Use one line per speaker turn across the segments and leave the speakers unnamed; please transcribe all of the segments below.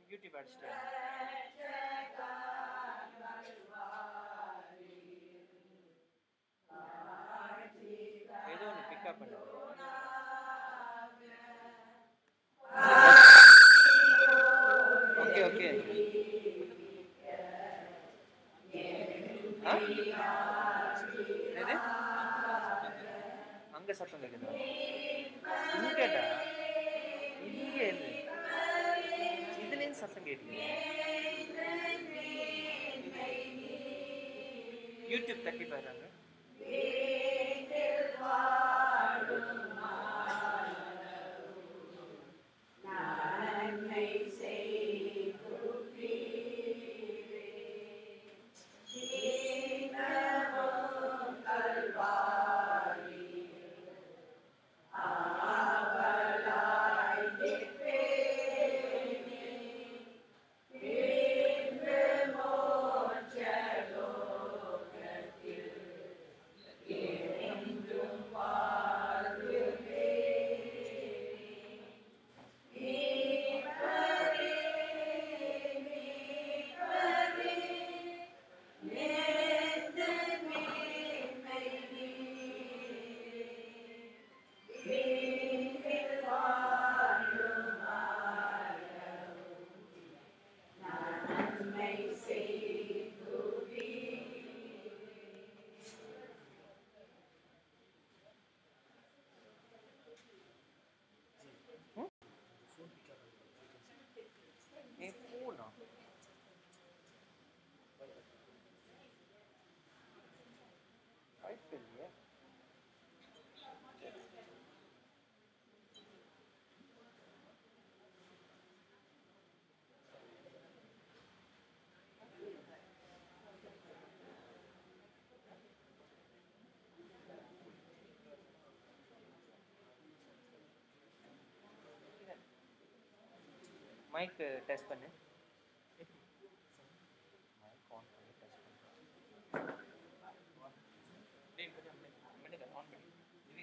YouTube அடிச்சிட்டு ஏதோ ஒன்று பிக்கப் பண்ணுது ஓகே ஓகே ஆ என்னது அங்க சத்தம் கேக்குதா இங்கடா இங்க இருந்து இதுலேருந்து சத்தம் கேட்குது யூடியூப் தட்டி பாருங்க என் ஃபோனா வாய்ப்பு இல்லையே மைக் டெஸ்ட் பண்ணு மைக் ஆன் பண்ணி டெஸ்ட் பண்ணு டேய் கொஞ்சம் பண்ணுங்க ஆன் பண்ணி இது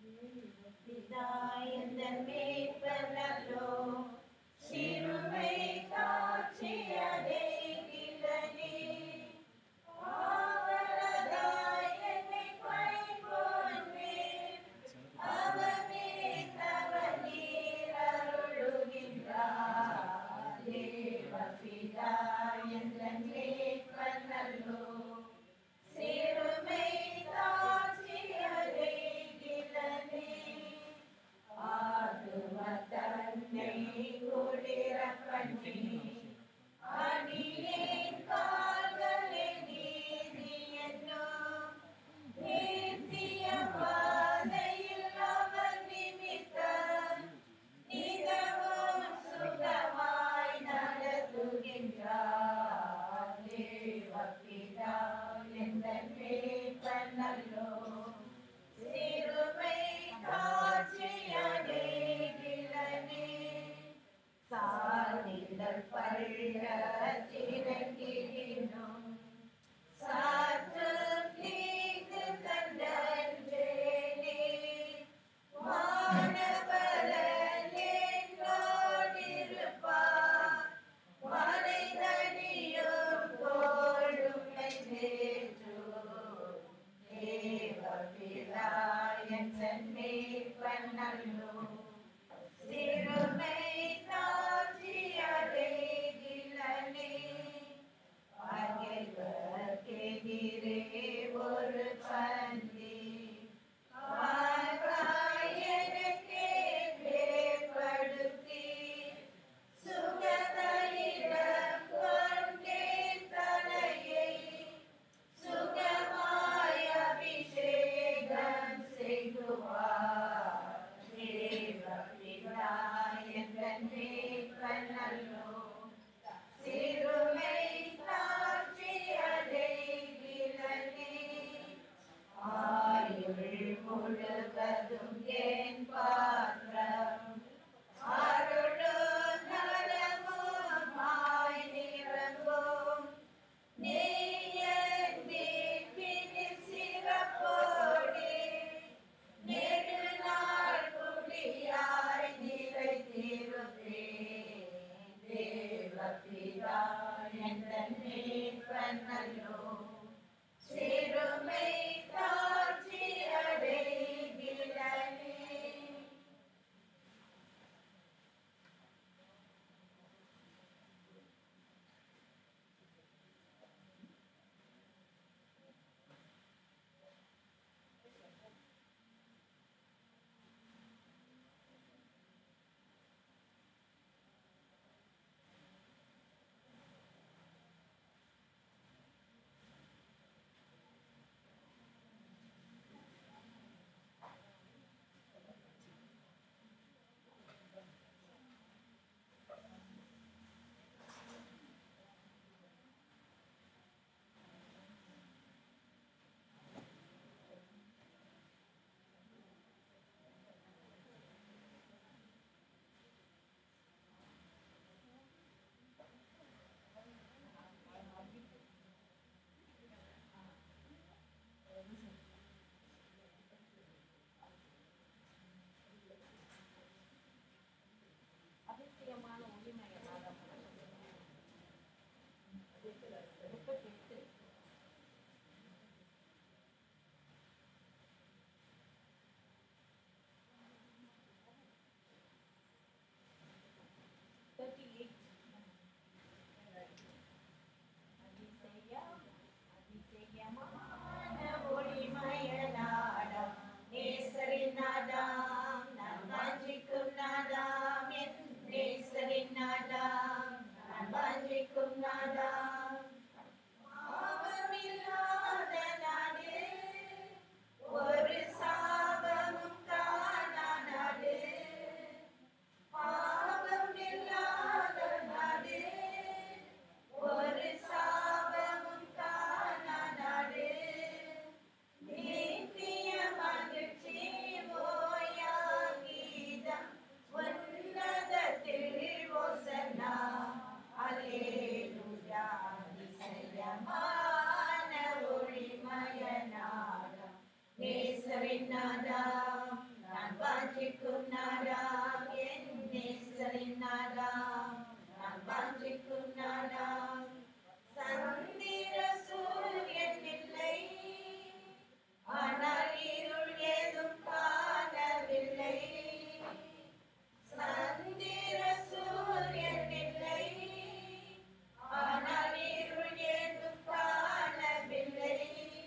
பிதாயந்தன் மேய்ப்பனல்லோ சிறுமை காட்சியதே கிளனே ஆவலதாய் என்னை பைபோன்றேன் அவமே தவநீர் அருளுகின்றார் தேவபிதா எந்தன் மேய்ப்பனல்லோ சிறுமை காட்சியதே கிளனே ஆதும தன்னை குளிர பண்ணி அடியேன் கால்களை நீதி என்னும் நித்திய பாதையில் அவர் நிமித்தம் நிதமும் சுகமாய் நடத்துகின்றார் தேவபிதா எந்த மேய்ப்பனல்லோ சிறுமை காட்சியடைகிறனே சாதிதழ் பள்ள திறங்கினும் சாற்று தீங்கு கண்டன்றேனே வானபலன் என்னோடிருப்பார் மலைதனியும் தோளும் என்றேற்றும் தேவபிதா என் மேய்ப்பனல்லோ சிறுமை காட்சியடைகிலனே பகைவர்க்கெதிரே ஒரு பந்தி எனக்கே ஏற்படுத்தி சுகதையிடம் கொண்டேன் தலையை சுகமாய் அபிஷேகம் செய்குவார் தேவபிதா எந்தன் மேய்ப்பனல்லோ சிறுமை காட்சியடைகிறனே ஆயுள் முழுவதும் என் பாத்திரம் அருளும் நலமுமாய் நிரம்பும் நெய்யன் வீட்டினில் சிறப்போடே நெடுநாள் குடியாய் நிறைத்திருப்பேன் தேவபிதா எந்தன் மேய்ப்பனல்லோ சிறுமை காட்சி அடைகிறனே அதிசயமான ஒளிமயமாக முப்பத்தெட்டு தேர்ட்டி எயிட் அதிசயம் அதிசயமான ஒளிமயநாடம் நேசரின் நாடாம் நான் வாஞ்சிக்கும் நாடாம் என் நேசரின் நாடாம் நான் வாஞ்சிக்கும் நாடாம் பாவமில்லாத நாடு ஒரு சாபமும் காணா நாடு பாவம் இல்லாத நாடு ஒரு சாபமும் காணா நாடு நித்திய மகிழ்ச்சி ஓயா கீதம் உன்னதத்தில் ஓசன்னா அல்லேலூயா அதிசயமான ஒளிமய நாடம் நேசரின் நாடாம் வாஞ்சிக்கும் நாடாம் என் நேசரின் நாடாம் நான் வாஞ்சிக்கும் நாடாம் சந்திர சூரியன் இல்லை ஆனால் இருள் ஏதும் காணவில்லை சந்திர சூரியன் இல்லை ஆனால் இருள் ஏதும் காணவில்லை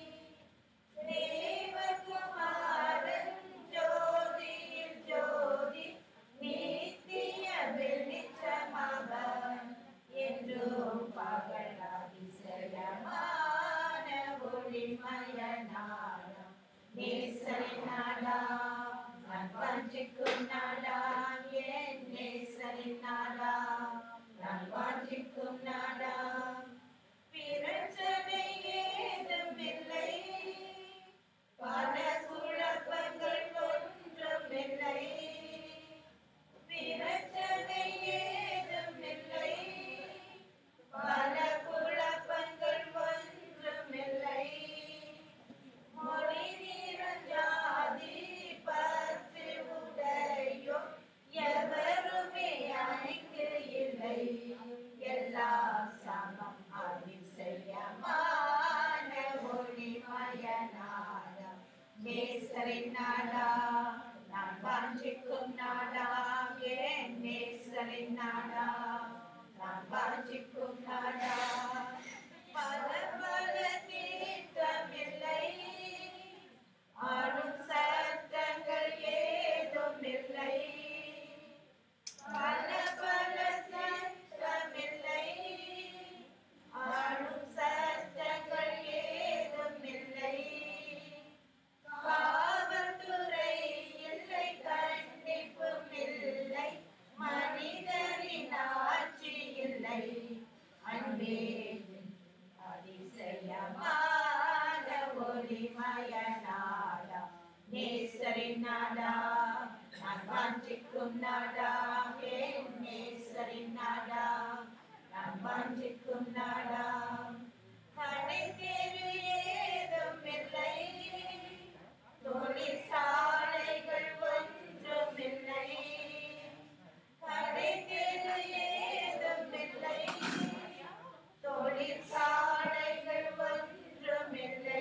தேவகுமாரன் ஜோதியில் ஜோதி நித்திய வெளிச்சமவன் என்றும் பகல் அதிசயமான ஒளிமயனானம் நேசரின் நாடாம் நான் வாஞ்சிக்கும் நாடாம் என் நேசரின் நாடாம் நான் வாஞ்சிக்கும் நாடாம் பிரச்சனை ஏதுமில்லை பல குழப்பங்கள் ஒன்றுமில்லை பிரச்சனை ஏதுமில்லை பல குழப்பங்கள் ஒன்றுமில்லை மொழி நிறஞ்சாதி பற்றி உடையும் எவருமே அணைக்கு இல்லை எல்லாம் சமம் அதிசயமான ஒளிமயனாடம் நேசரின் நாடா நான் வாஞ்சிக்கும் நாடா ஏன் நேசரின் நாடா நான் வாஞ்சிக்கும் நாடா பல பல தீர்த்தமில்லை ஆளும் சட்டங்கள் ஏதும் இல்லை பல பல சட்டமில்லை ஆளும் சட்டங்கள் ஏதும் இல்லை காவல்துறை இல்லை கண்டிப்பும் இல்லை மனிதரின் ஆட்சி இல்லை அன்பே அதிசயமான ஒளிமயனாடா நேசரின் நாடா நான் வாஞ்சிக்கும் நாடா என் நேசரின் நாடா நான் வாஞ்சிக்கும் நாடா கடை தெரு ஏதும் இல்லை தொழிற்சாலைகள் ஒன்றும் இல்லை கடை தெரு ஏதும் இல்லை தொழிற்சாலைகள் ஒன்றும் இல்லை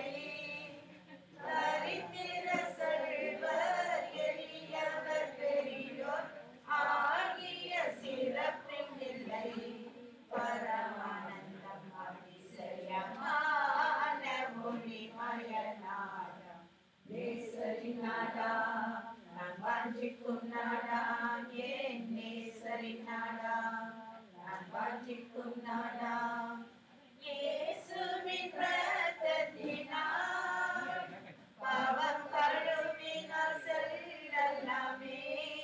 தரித்திர செல்வர் எளியவர் பெரியோர் ஆகிய சிறப்பின் இல்லை பரமானந்தம் அதிசயமான ஒளிமயனாடம் நேசரின் நாடா நான் வாஞ்சிக்கும் நாடா ஏன் நேசரின் நாடா நான் வாஞ்சிக்கும் நாடா இயேசுவின் இரத்தத்தினால் பாவம் கழுவினால் செல்லலாமே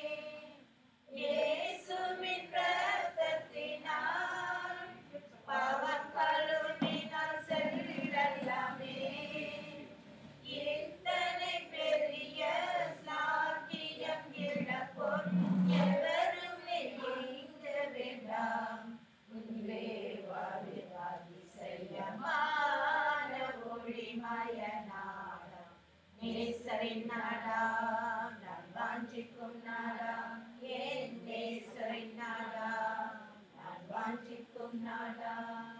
இயேசுவின் இரத்தத்தினால் பாவம் கழுவினால் செல்லலாமே இத்தனை பெரிய சாக்கியம் இழப்போர் எவருமே எங்க வேண்டாம் முன்பே வருவாதி செய்யமான ஒளிமயனாடா நேசரின் நாடா நான் வாஞ்சிக்கும் நாடா ஏன் நேசரின் நாடா நான் வாஞ்சிக்கும் நாடா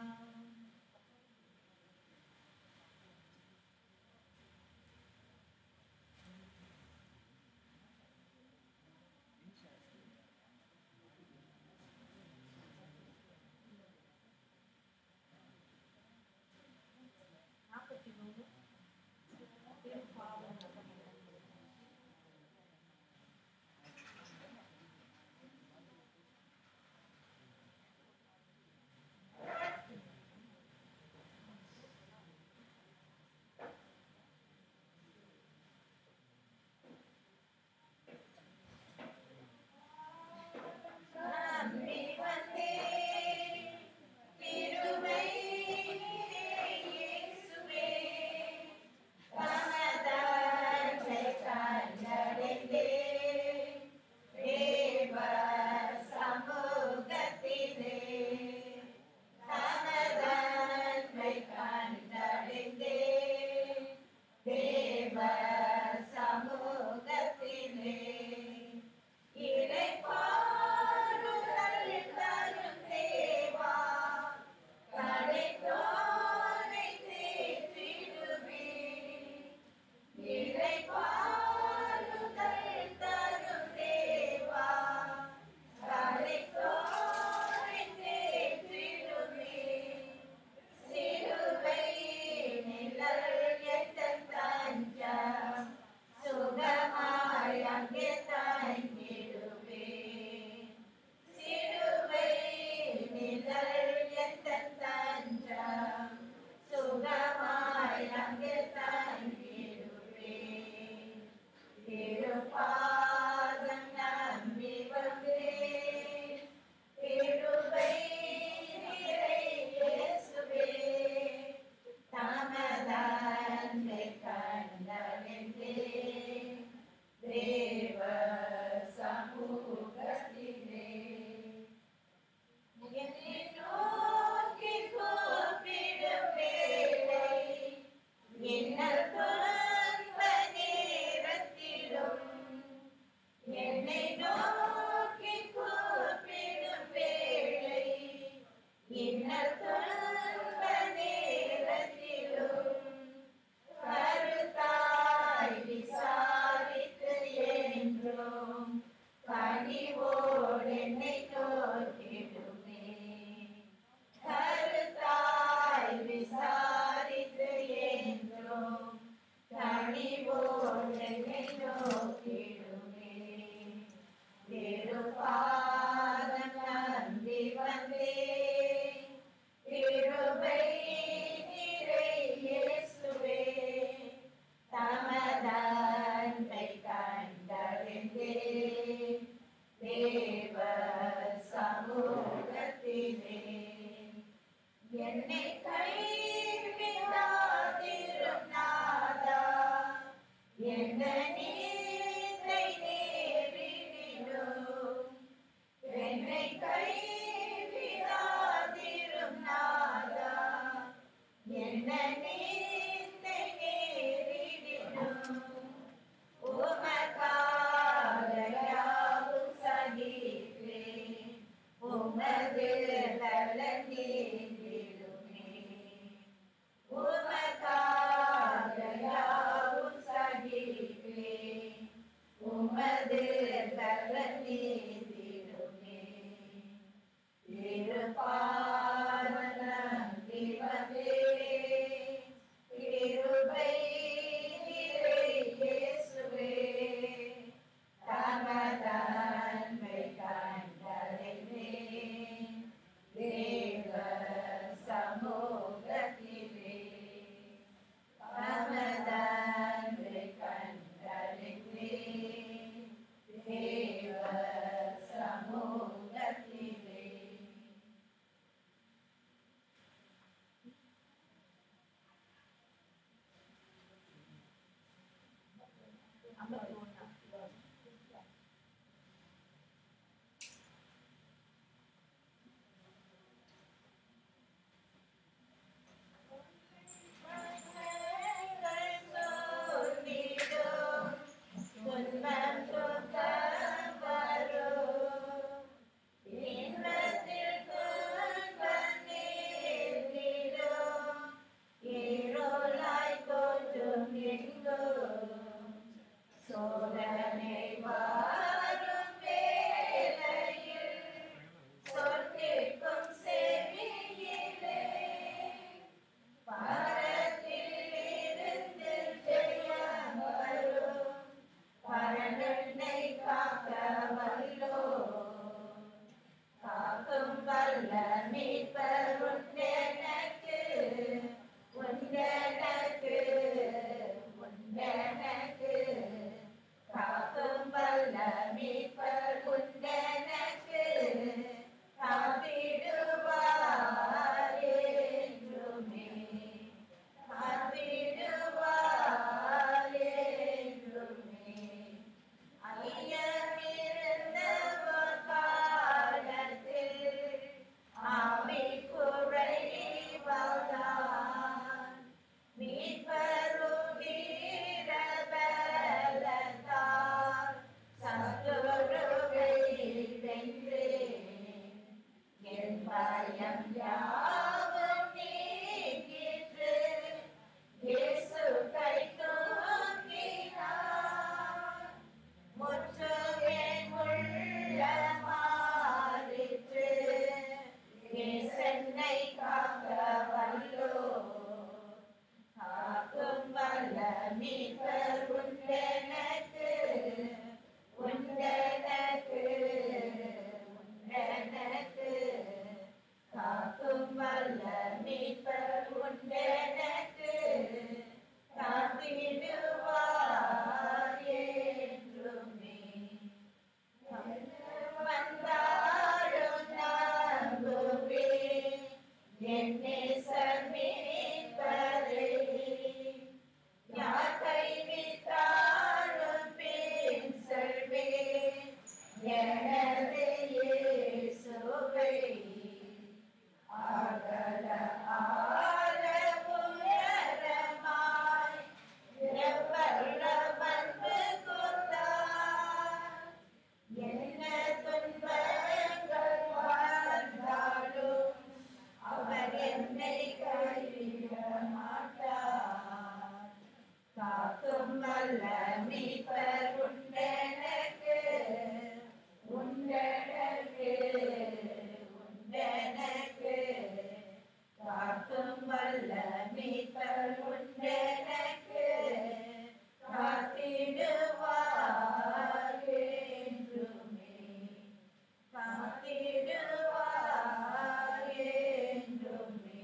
நாற்பத்தி மூணு திருப்பாவம் தங்கிடுவேன் திருப்பாதம் நம்பி வந்தேன் கிருபை நிறை இயேசுவே தமதன்மை கண்டறிந்தேன் தேவ சமூகத்திலே என்னை நோக்கி கூப்பிடும் வேளை இன்னல் துன்ப நேரத்திலும் என்னை நோக்கி கூப்பிடும் வேளை இன்னல் துன்ப நேரத்திலும் கருத்தாய் விசாரித்து என்றும் கனிவோடு என்னை நோக்கிடுமே கருத்தாய் விசாரித்து என்றும் கனிவோடு என்னை நோக்கிடுமே திருப்பாதம் நம்பி வந்தேன் கிருபை நிறை இயேசுவே தமதன்மை கண்டறிந்தேன் தேவ சமூகத்திலே என்னை கைவிடாதிரும் நாதா என்ன நீரை நேரிடினோம் என்னை கைவிடாதிரும் நாதா என்ன நீரை நேரிடினோம் உமக்காகவும் சகிப்பேன் உமது நலன் நீங்கிடுமே உமக்காகவும் சகிப்பேன் உமது நலன் நீங்கிடுமே திருப்பாதம் நம்பி வந்தேன் கிருபை நிறை இயேசுவே தமதன்மை கண்டறிந்தேன் தேவ சமூகத்திலே தமதன்மை கண்டறிந்தேன் தேவ சமூகத்திலே ஐம்பத்தி ஒண்ணா சோதனை வாரும் வேளையில் சொற்கேட்கும் செவியிலே பாரத்தில் இருந்து ஜெயம் வரும் பரனெண்ணை காக்க வல்லோ காக்கும் வல்ல மீட்பர் உண்டெனக்கு உண்டெனக்கு உண்டெனக்கு காக்கும் வல்ல மீட்பர் உண்டெனக்கு காத்திடுவார் என்றுமே காத்திடுவார் என்றுமே ஐயமிருந்த ஒரு காலத்தில் ஆவி குறைவாதான் மீட்பரும் வீரபலத்தால் சத்துருவை வென்றேன் என் பயம் யாவும் நீங்கிற்று இயேசு கை தூக்கினார் முற்றும் என் உள்ளமாறிற்று இயேசென்னை காக்க வல்லோ காக்கும் வல்ல மீட்பர் உண்டெனக்கு உண்டெனக்கு உண்டெனக்கு காக்கும் வல்ல மீட்பர் உண்டெனக்கு காக்கும் வல்ல மீட்பர் உண்டெனக்கு உண்டெனக்கு உண்டெனக்கு காக்கும் வல்ல மீட்பர் உண்டெனக்கு காத்திடுவார் என்றுமே காத்திடுவார் என்றுமே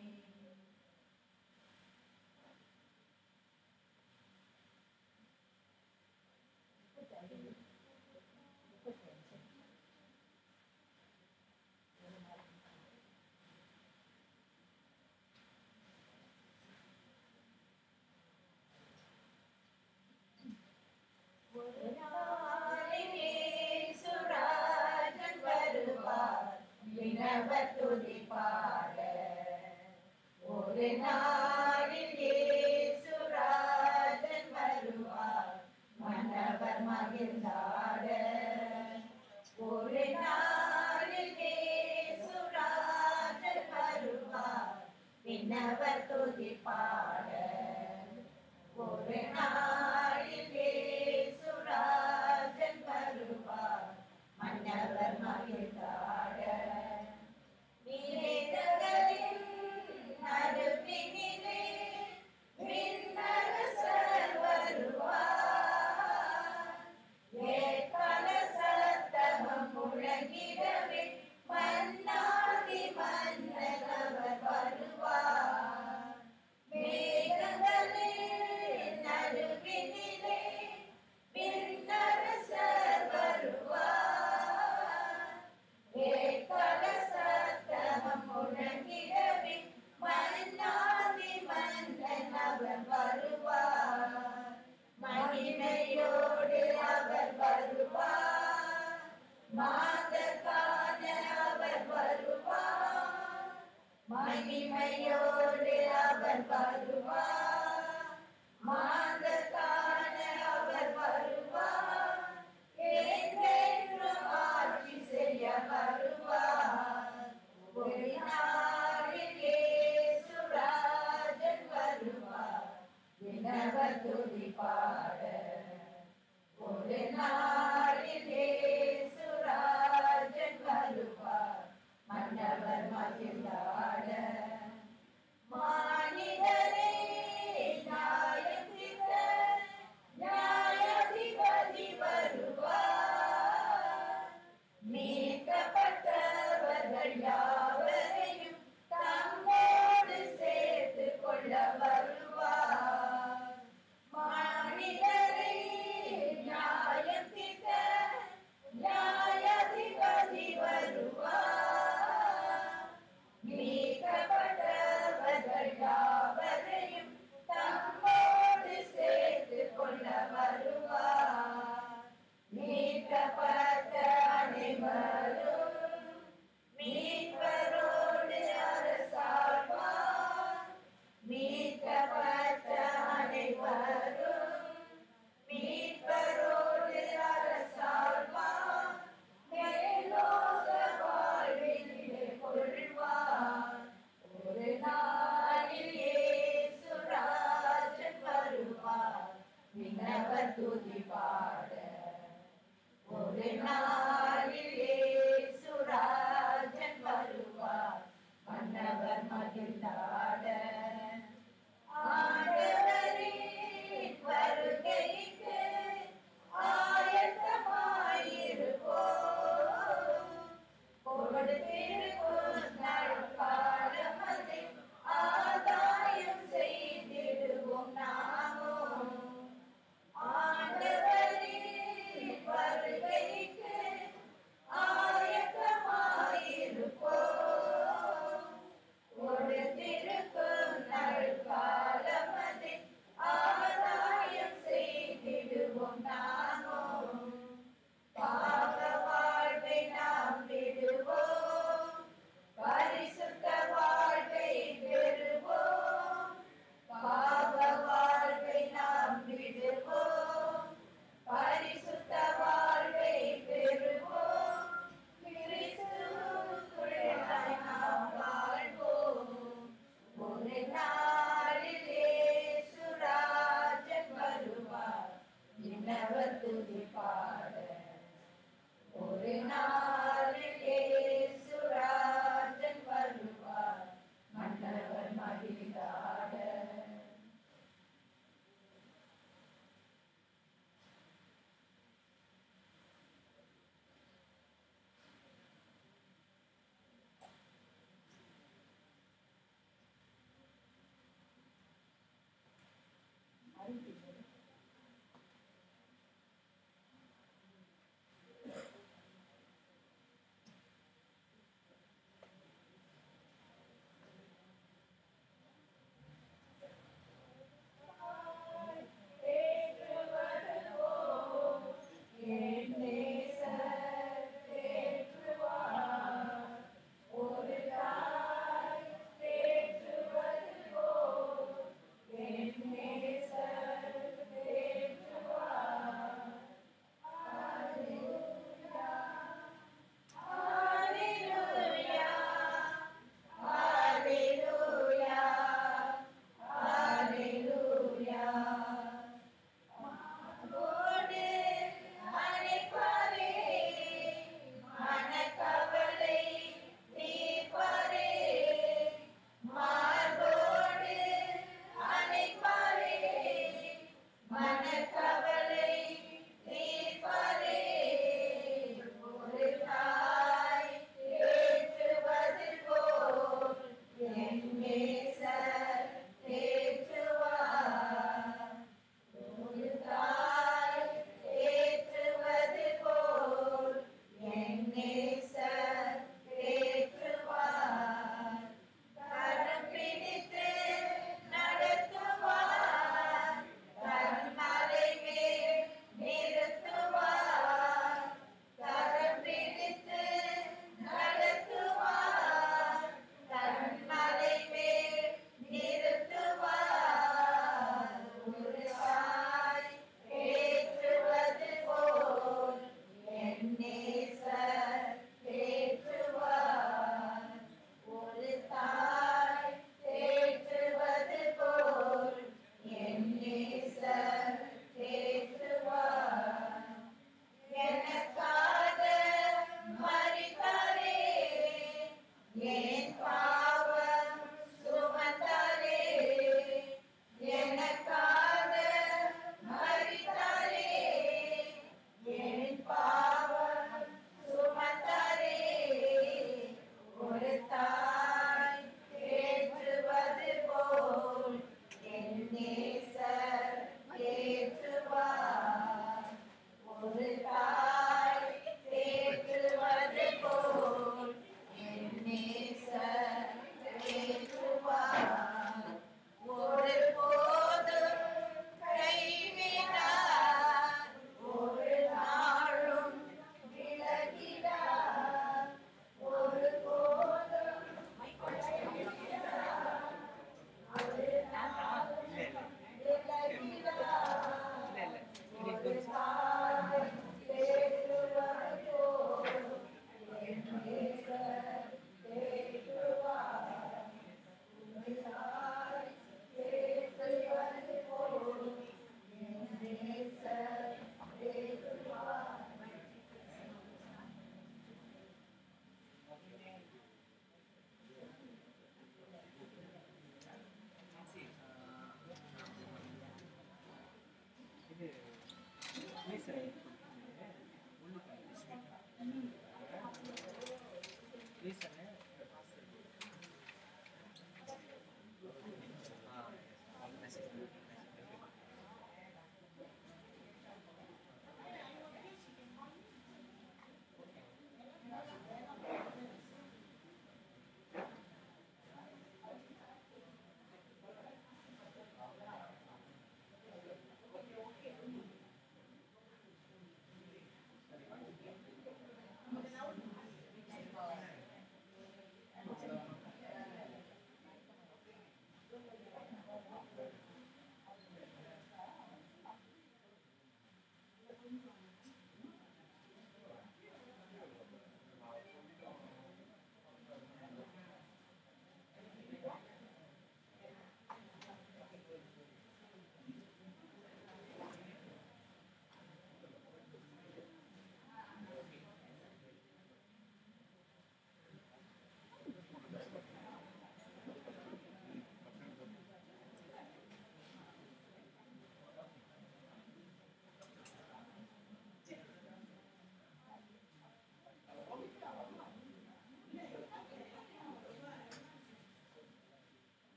ஒரு நாளிலே சுராஜன் வருவார் வினவர் துதிப்பாட ஒரு நாளிலே சுராஜன் வருவார் மன்னவர் மகிழ்ந்தாட ஒரு நாளிலே சுராஜன் வருவார் வினவர் துதிப்பாட ஒரு நாளிலே சுராஜன் வருவார் மன்னவர் மகிழ்ந்தாட நீரேதகளின் நடுவினிலே விண்ணரசர் வருவார் ஏற்கால சத்தமம் முழங்கிடவே மன்னாதி மன்னவர் வருவார் மேகங்களின் நடுவினிலே விண்ணரசர் வருவார் ஏற்கால சத்தமம் முழங்கிடவே மன்னாதி மன்னன் அவர் வருவார் மகிமையோடு அவர் வருவார் மாதக்கான அவர் வருவார் மகிமையோடு அவர் வருவார் மாதக்கான அவர் வருவார் என்றென்றும் ஆட்சி செய்ய வருவார் ஒரு நாளில் இயேசுராஜன் வருவார் வினவர் துதி பாட ஒரு நாளில் இயேசுராஜன் வருவார் மன்னவர் மகிழ்ந்தாட மானிடரே நியாயம் தீர்க்க நியாயாதிபதி வருவார் மீட்கப்பட்டவர்கள் யாவரையும் தம்மோடு சேர்த்து கொள்ள வருவார் மானிடரே நியாயம் தீர்க்க நியாயாதிபதி வருவார் மீட்கப்பட்டவர்கள் யாவரையும் தம்மோடு சேர்த்து கொள்ள வருவார் மீட்கப்பட்ட அனைவரும் மீட்பரோடு அரசாழ்வார் மீட்கப்பட்ட அனைவரும் மீட்பரோடு அரசாழ்வார் மேலோக வாழ்விலே கொள்வார் ஒரு நாளில் இயேசுராஜன் வருவார் விண்ணவர் துதி பாட ஒரு நாளில் இயேசுராஜன் வருவார் மன்னவர் மகிழ்ந்தாட ஆண்டவரின் வருகைக்கு ஆயத்தமாயிருப்போம் கொடுத்திருக்கும் நற்காலமதை ஆதாயம் செய்திடுவோம் நாமும் ஆண்டவரின் வருகைக்கு ஆயத்தமாயிருப்போம் விண்ணவர் துதி பாட ஒரு நாளிலே சுராஜன் வருவார் மன்னவர் மகிழ்ந்தாட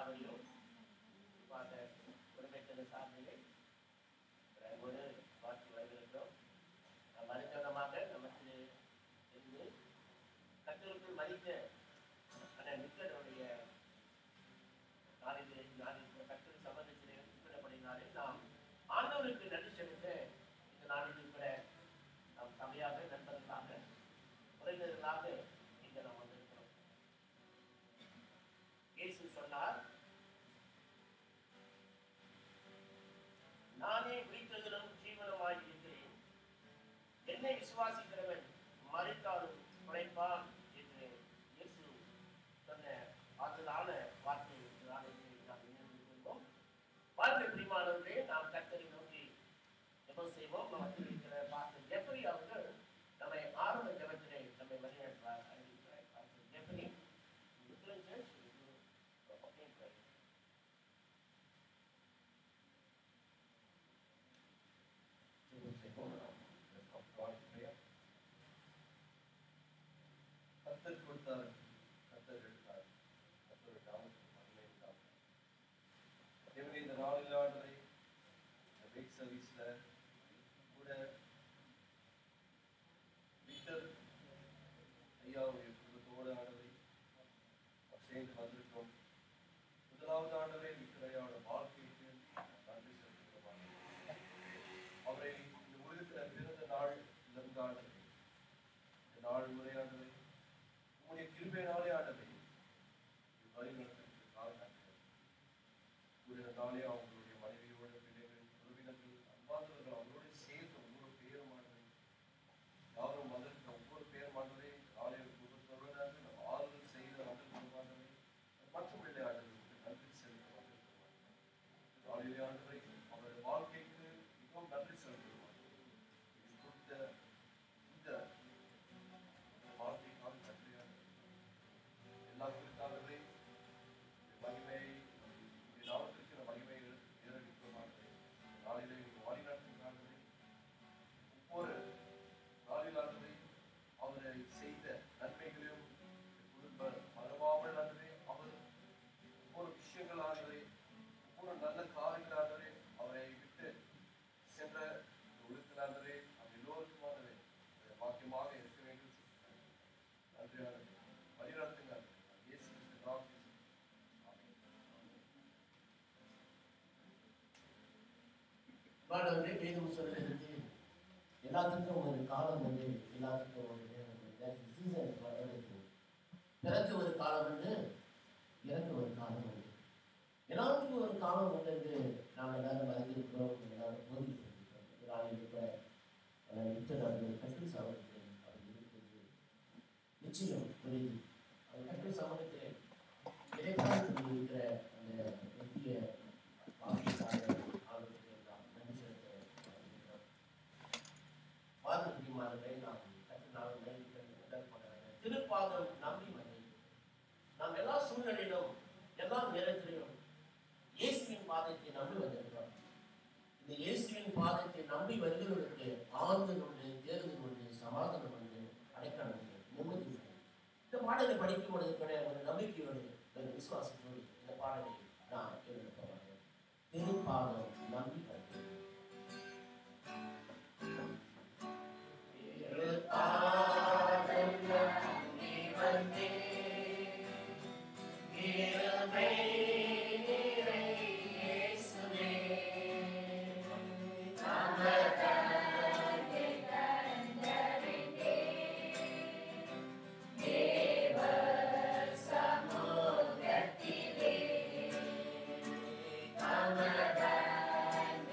சார்பிலும் குறிப்பாக குடும்பத்தின சார்பிலே ஒரு வாழ்த்து வருகிறோம் நாம் அறிஞமாக நமக்கு இருந்து கத்தருக்குள் மதித்த அண்ணன் நிக்கனுடைய நாளிலே நாளில் கத்தர் சம்பந்தத்திலே குறிப்பிடப்படினாலே நாம் ஆண்டவருக்கு நன்றி செலுத்த இந்த நாளில் கூட நாம் சபையாக நண்பர்களாக உறவினர்களாக இங்கே நாம் வந்திருக்கிறோம் இயேசு சொன்னார் நானே உயிர்த்ததிலும் ஜீவனமாய் இருக்கிறேன் என்னை விசுவாசிக்கிறவன் மறித்தாலும் பிழைப்பான் என்று இயேசு சொன்ன ஆற்றலான வார்த்தையை இந்த நாளிலே நாம் நினைவுகூர்வோம் வாழ்க்கை பிரிமானவர்களே நாம் கத்தரை நோக்கி ஜெபம் செய்வோம் நமக்கு இருக்கிற பாஸ்டர் ஜெஃப்ரி அவர்கள் நம்மை ஆரம்ப ஜெபத்திலே நம்மை வழிநடத்துவார் அறிவிக்கிறார் pastor Jeffrey Lutheran Church, we do opening prayer.
கத்தர் கொடுத்தார் கத்தர் எடுத்தார் கத்தர் நாமத்துக்கு மகிமை உண்டாகும் தேவனே இந்த நாளில் ஆண்டரை இந்த வெயிட் சர்வீஸ்ல கூட விக்டர் ஐயாவுடைய குடும்பத்தோடு ஆண்டரை சேர்ந்து வந்திருக்கோம் முதலாவது ஆண்டரை விக்டர் ஐயாவோட வாழ்க்கைக்கு நன்றி செலுத்துகிறோம் அவரை இந்த உலகத்தில் பிறந்த நாள் இருந்து ஆண்டரை இந்த நாள் உரையாண்டதை உங்களுடைய கிருபையினாலே ஆண்டதை வழி நடத்துவதற்காக நன்றி ஒரு நாளே அவங்களுடைய மனைவியோட பிள்ளைகள் உறவினர்கள் அன்பாந்தவர்கள் அவங்களோட சேர்ந்து ஒவ்வொரு பேரும் ஆண்டதை யாரும் வந்திருக்க ஒவ்வொரு பேரும் ஆண்டதை நாளை ஒவ்வொருவராக நம்ம ஆறுதல் செய்து வந்திருக்கிறோம் ஆண்டதை மற்றும் இல்லை ஆண்டவர்களுக்கு நன்றி செலுத்த வந்திருக்கிறோம் நாளிலே ஆண்டதை அவருடைய வாழ்க்கைக்கு மிகவும் நன்றி செலுத்துகிறோம் இது கொடுத்த இந்த வார்த்தைக்காக நன்றியாக எல்லாத்திற்காகவே மகிமை நாமத்திற்கு மகிமை ஏறடிக்கிறோமாகவே நாளிலே வழி நடத்துகிறார்களே ஒவ்வொரு நாளிலாகவே அவரை செய்த நன்மைகளையும் குடும்ப மறவாமல் ஆகவே அவர் ஒவ்வொரு விஷயங்களாகவே ஒவ்வொரு நல்ல காரியங்களாகவே அவரை விட்டு சென்ற உலகத்திலாகவே அவர் எல்லோருக்குமாகவே வாக்கியமாக இருக்க வேண்டும் நன்றியாக வழிநடத்துங்க இயேசு கிறிஸ்து நாமத்தில் ஆமென்.
மாணவர்களே வேதம் சொல்கிறது எல்லாத்துக்கும் ஒரு காலம் வந்து எல்லாத்துக்கும் ஒரு நேரம் சீசன் வருது பிறகு ஒரு காலம் வந்து இறந்து ஒரு காலம் வந்து எல்லாத்துக்கும் ஒரு காலம் வந்து என்று நாம் எல்லாரும் அறிந்திருக்கிறோம் எல்லாரும் போதி நாளில் கூட நிச்சயம் அவர்கள் கற்று சமூகத்தில் அவர் இருக்கிறது நிச்சயம் புரியுது அவர் கற்று சமூகத்தில் இடைக்காலத்தில் இருக்கிற அந்த முக்கிய வாக்கியக்காக ஆளுநருக்கு நாம் நன்றி செலுத்த விரும்புகிறோம். வாதமுடிமானவரை நாம் கற்று நாள் திருப்பாதம் நம்பி மணி நாம் எல்லா சூழ்நிலையிலும் எல்லா நேரத்திலும் இயேசுவின் பாதத்தை நம்பி வந்திருக்கிறோம் இந்த இயேசுவின் பாதத்தை நம்பி வருகிறவர்களுக்கு ஆறுதல் உண்டு தேர்தல் உண்டு சமாதானம் உண்டு அடைக்கலம் உண்டு நிம்மதி உண்டு இந்த பாடலை படிக்கும் பொழுது கூட ஒரு நம்பிக்கையோடு ஒரு விசுவாசத்தோடு இந்த பாடலை நான் எழுதப்படுறேன் திருப்பாதம் நம்பி வருகிறேன் திருப்பாதம் நம்பி வந்தேன் இருமை நிறை இயேசுவே
அமர்ந்தே கண்டறிந்தே தேவ சமூகத்திலே அமர்ந்தே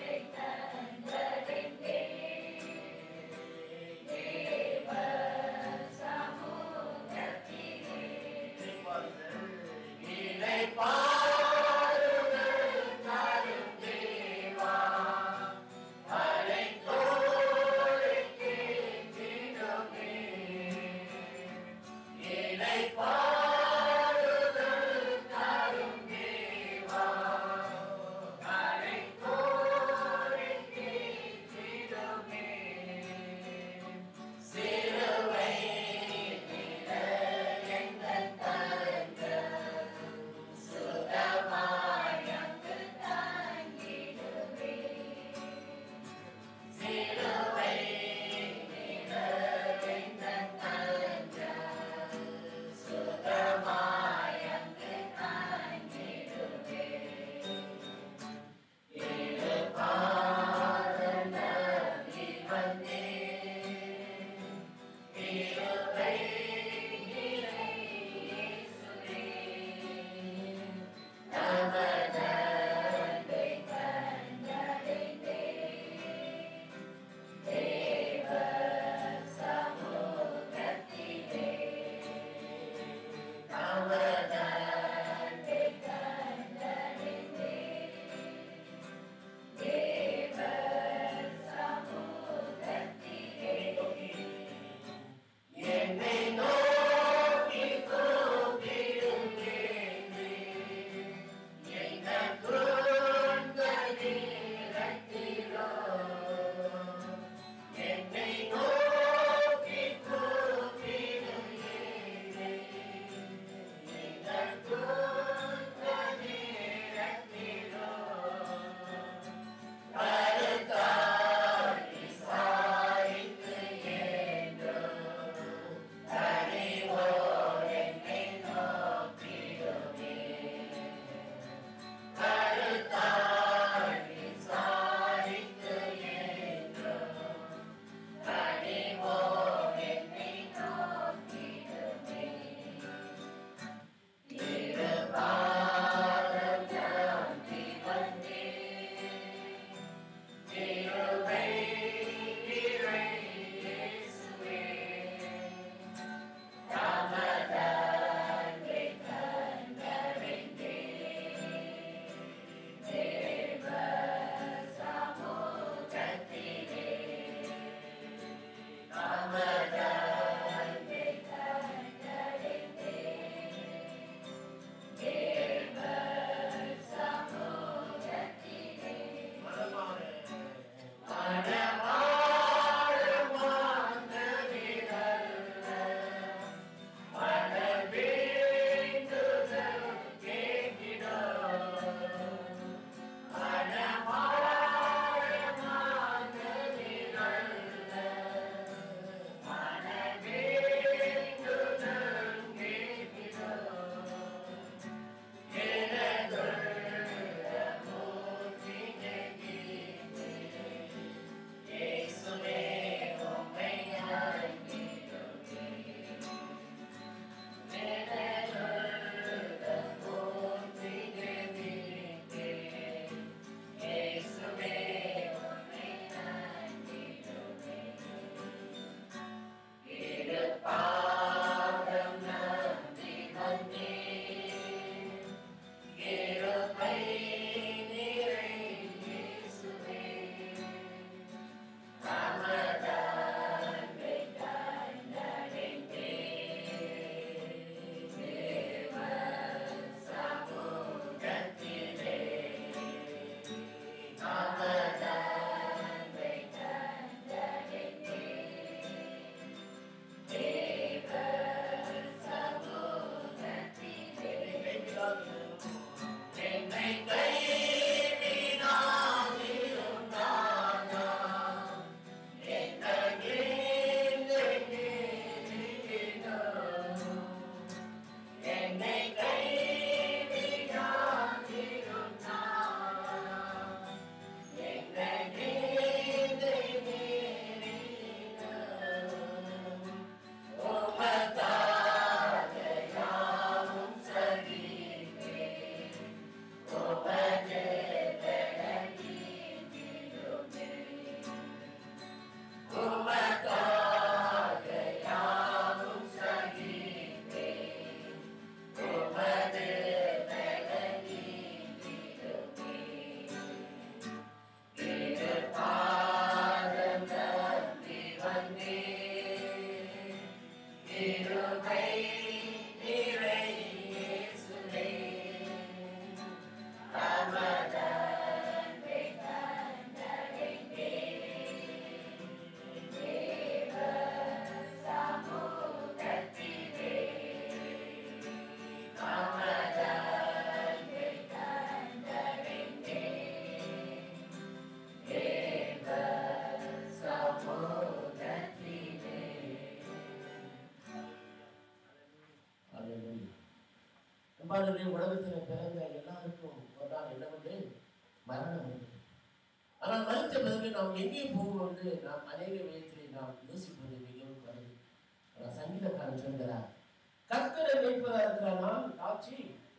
அன்பாளர்களே உலகத்தில் பிறந்த எல்லாருக்கும் ஒரு நாள் என்னவென்று மரணம் உண்டு ஆனால் மறித்த பிறகு நாம் எங்கே போவோம் என்று நாம் அநேக விதத்திலே நாம் யோசிப்பது மிகவும் குறைவு ஆனால் சங்கீதக்காரன் சொல்கிறார் கர்த்தரை வைப்பதா இருக்கிற நான் காட்சி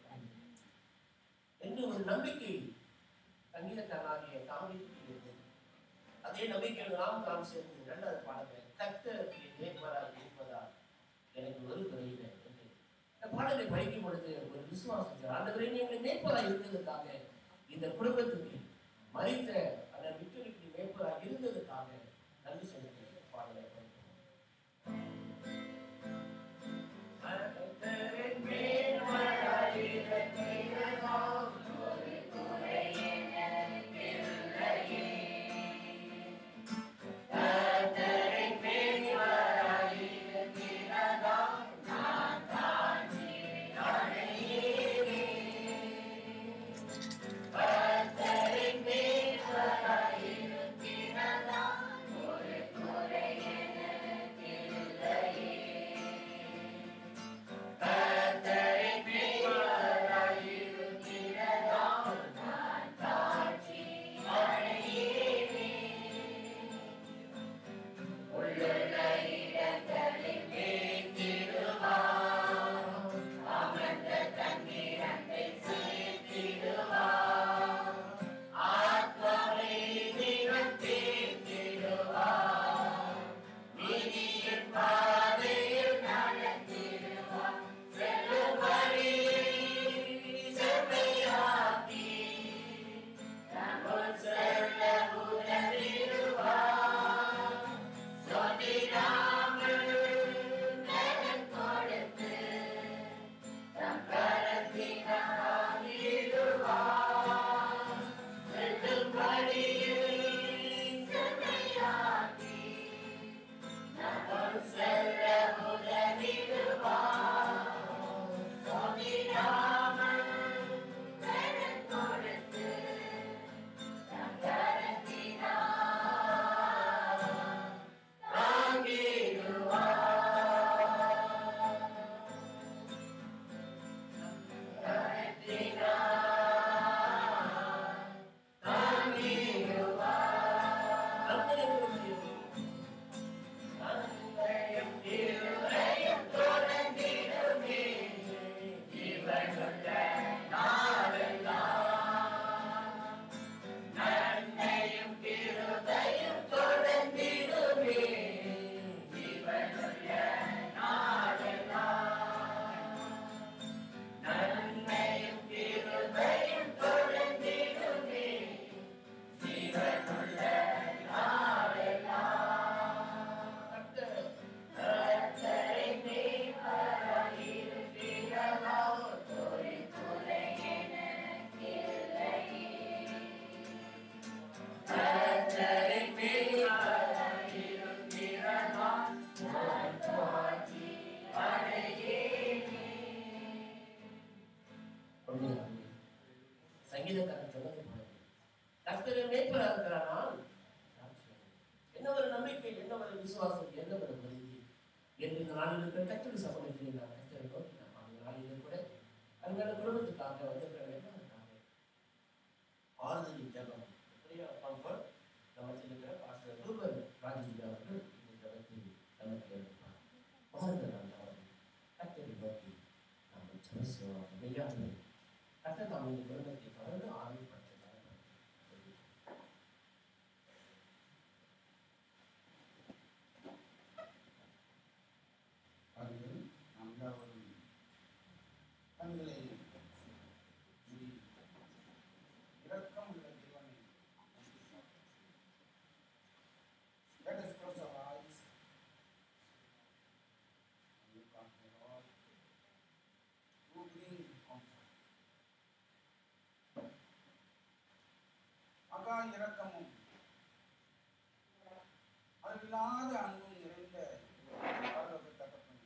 என்று ஒரு நம்பிக்கை சங்கீதக்காரனாகிய தாவிக்கு இருந்தது அதே நம்பிக்கையில் நாம் நாம் சேர்ந்து இரண்டாவது பாடங்கள் கர்த்தருக்கு நேர்மராக இருப்பதால் எனக்கு ஒரு குறையில்லை என்று இந்த பாடலை படிக்கும் பொழுது ஒரு விசுவாசம் ஆண்டவரே நீங்கள் மேய்ப்பராக இருந்ததுக்காக இந்த குடும்பத்துக்கு மறித்த அந்த விக்டரிக்கு மேய்ப்பராக இருந்ததுக்காக நன்றி செலுத்தி பாடலை படிக்கிறோம் சங்கீதக்காரன் சொன்னது போல கர்த்தரை மேய்ப்பராக இருக்கிறானால் என்ன ஒரு நம்பிக்கை என்ன ஒரு விசுவாசம் என்ன ஒரு உறுதி என்று இந்த நாளில் இருக்கிற கத்தரி சமூகத்தில் நான் கத்தரை நோக்கி நாம் அந்த நாளிலே கூட அருமையான குடும்பத்துக்காக வந்திருக்கிற எல்லாருக்காக ஆறுதலின் ஜபம் பிரியா கம்ஃபர்ட் நமக்கு இருக்கிற பாஸ்டர் ரூபன் ராஜீவ் அவர்கள் இந்த ஜபத்தை நமக்கு எடுப்பார் பாருங்கள் நான் அவர்கள் கத்தரை நோக்கி நாம் ஜபம் செய்வோம் மெய்யாகவே கத்த தாம் இந்த குடும்பத்தை தொடர்ந்து ஆதரப்படுத்துகிறார்
அவர்கள் நான்காவது கண்களை மூடி இரக்கம் உள்ள தேவனாகிய
இரக்கமும் அளவில்லாத அன்பும் நிறைந்த பரலோக தகப்பனே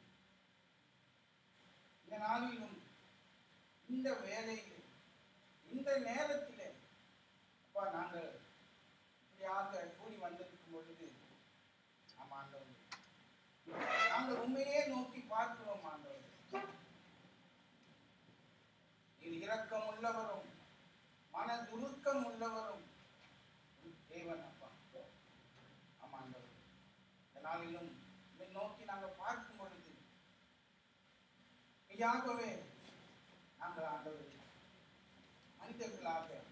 இந்த நாளிலும் இந்த வேலையில் இந்த நேரத்திலே அப்பா நாங்கள் இப்படியாக கூடி வந்திருக்கும் பொழுது ஆமா ஆண்டவரே நாங்கள் உண்மையே நோக்கி பார்க்கிறோம் ஆண்டவரே இது இரக்கம் உள்ளவரும் மன துருக்கம் உள்ளவரும் தேவன் அப்பா ஆமா ஆண்டவரே இந்த நாளிலும் இதை நோக்கி நாங்கள் பார்க்கும் பொழுது மெய்யாகவே நாங்கள் ஆண்டவரே மனிதர்களாக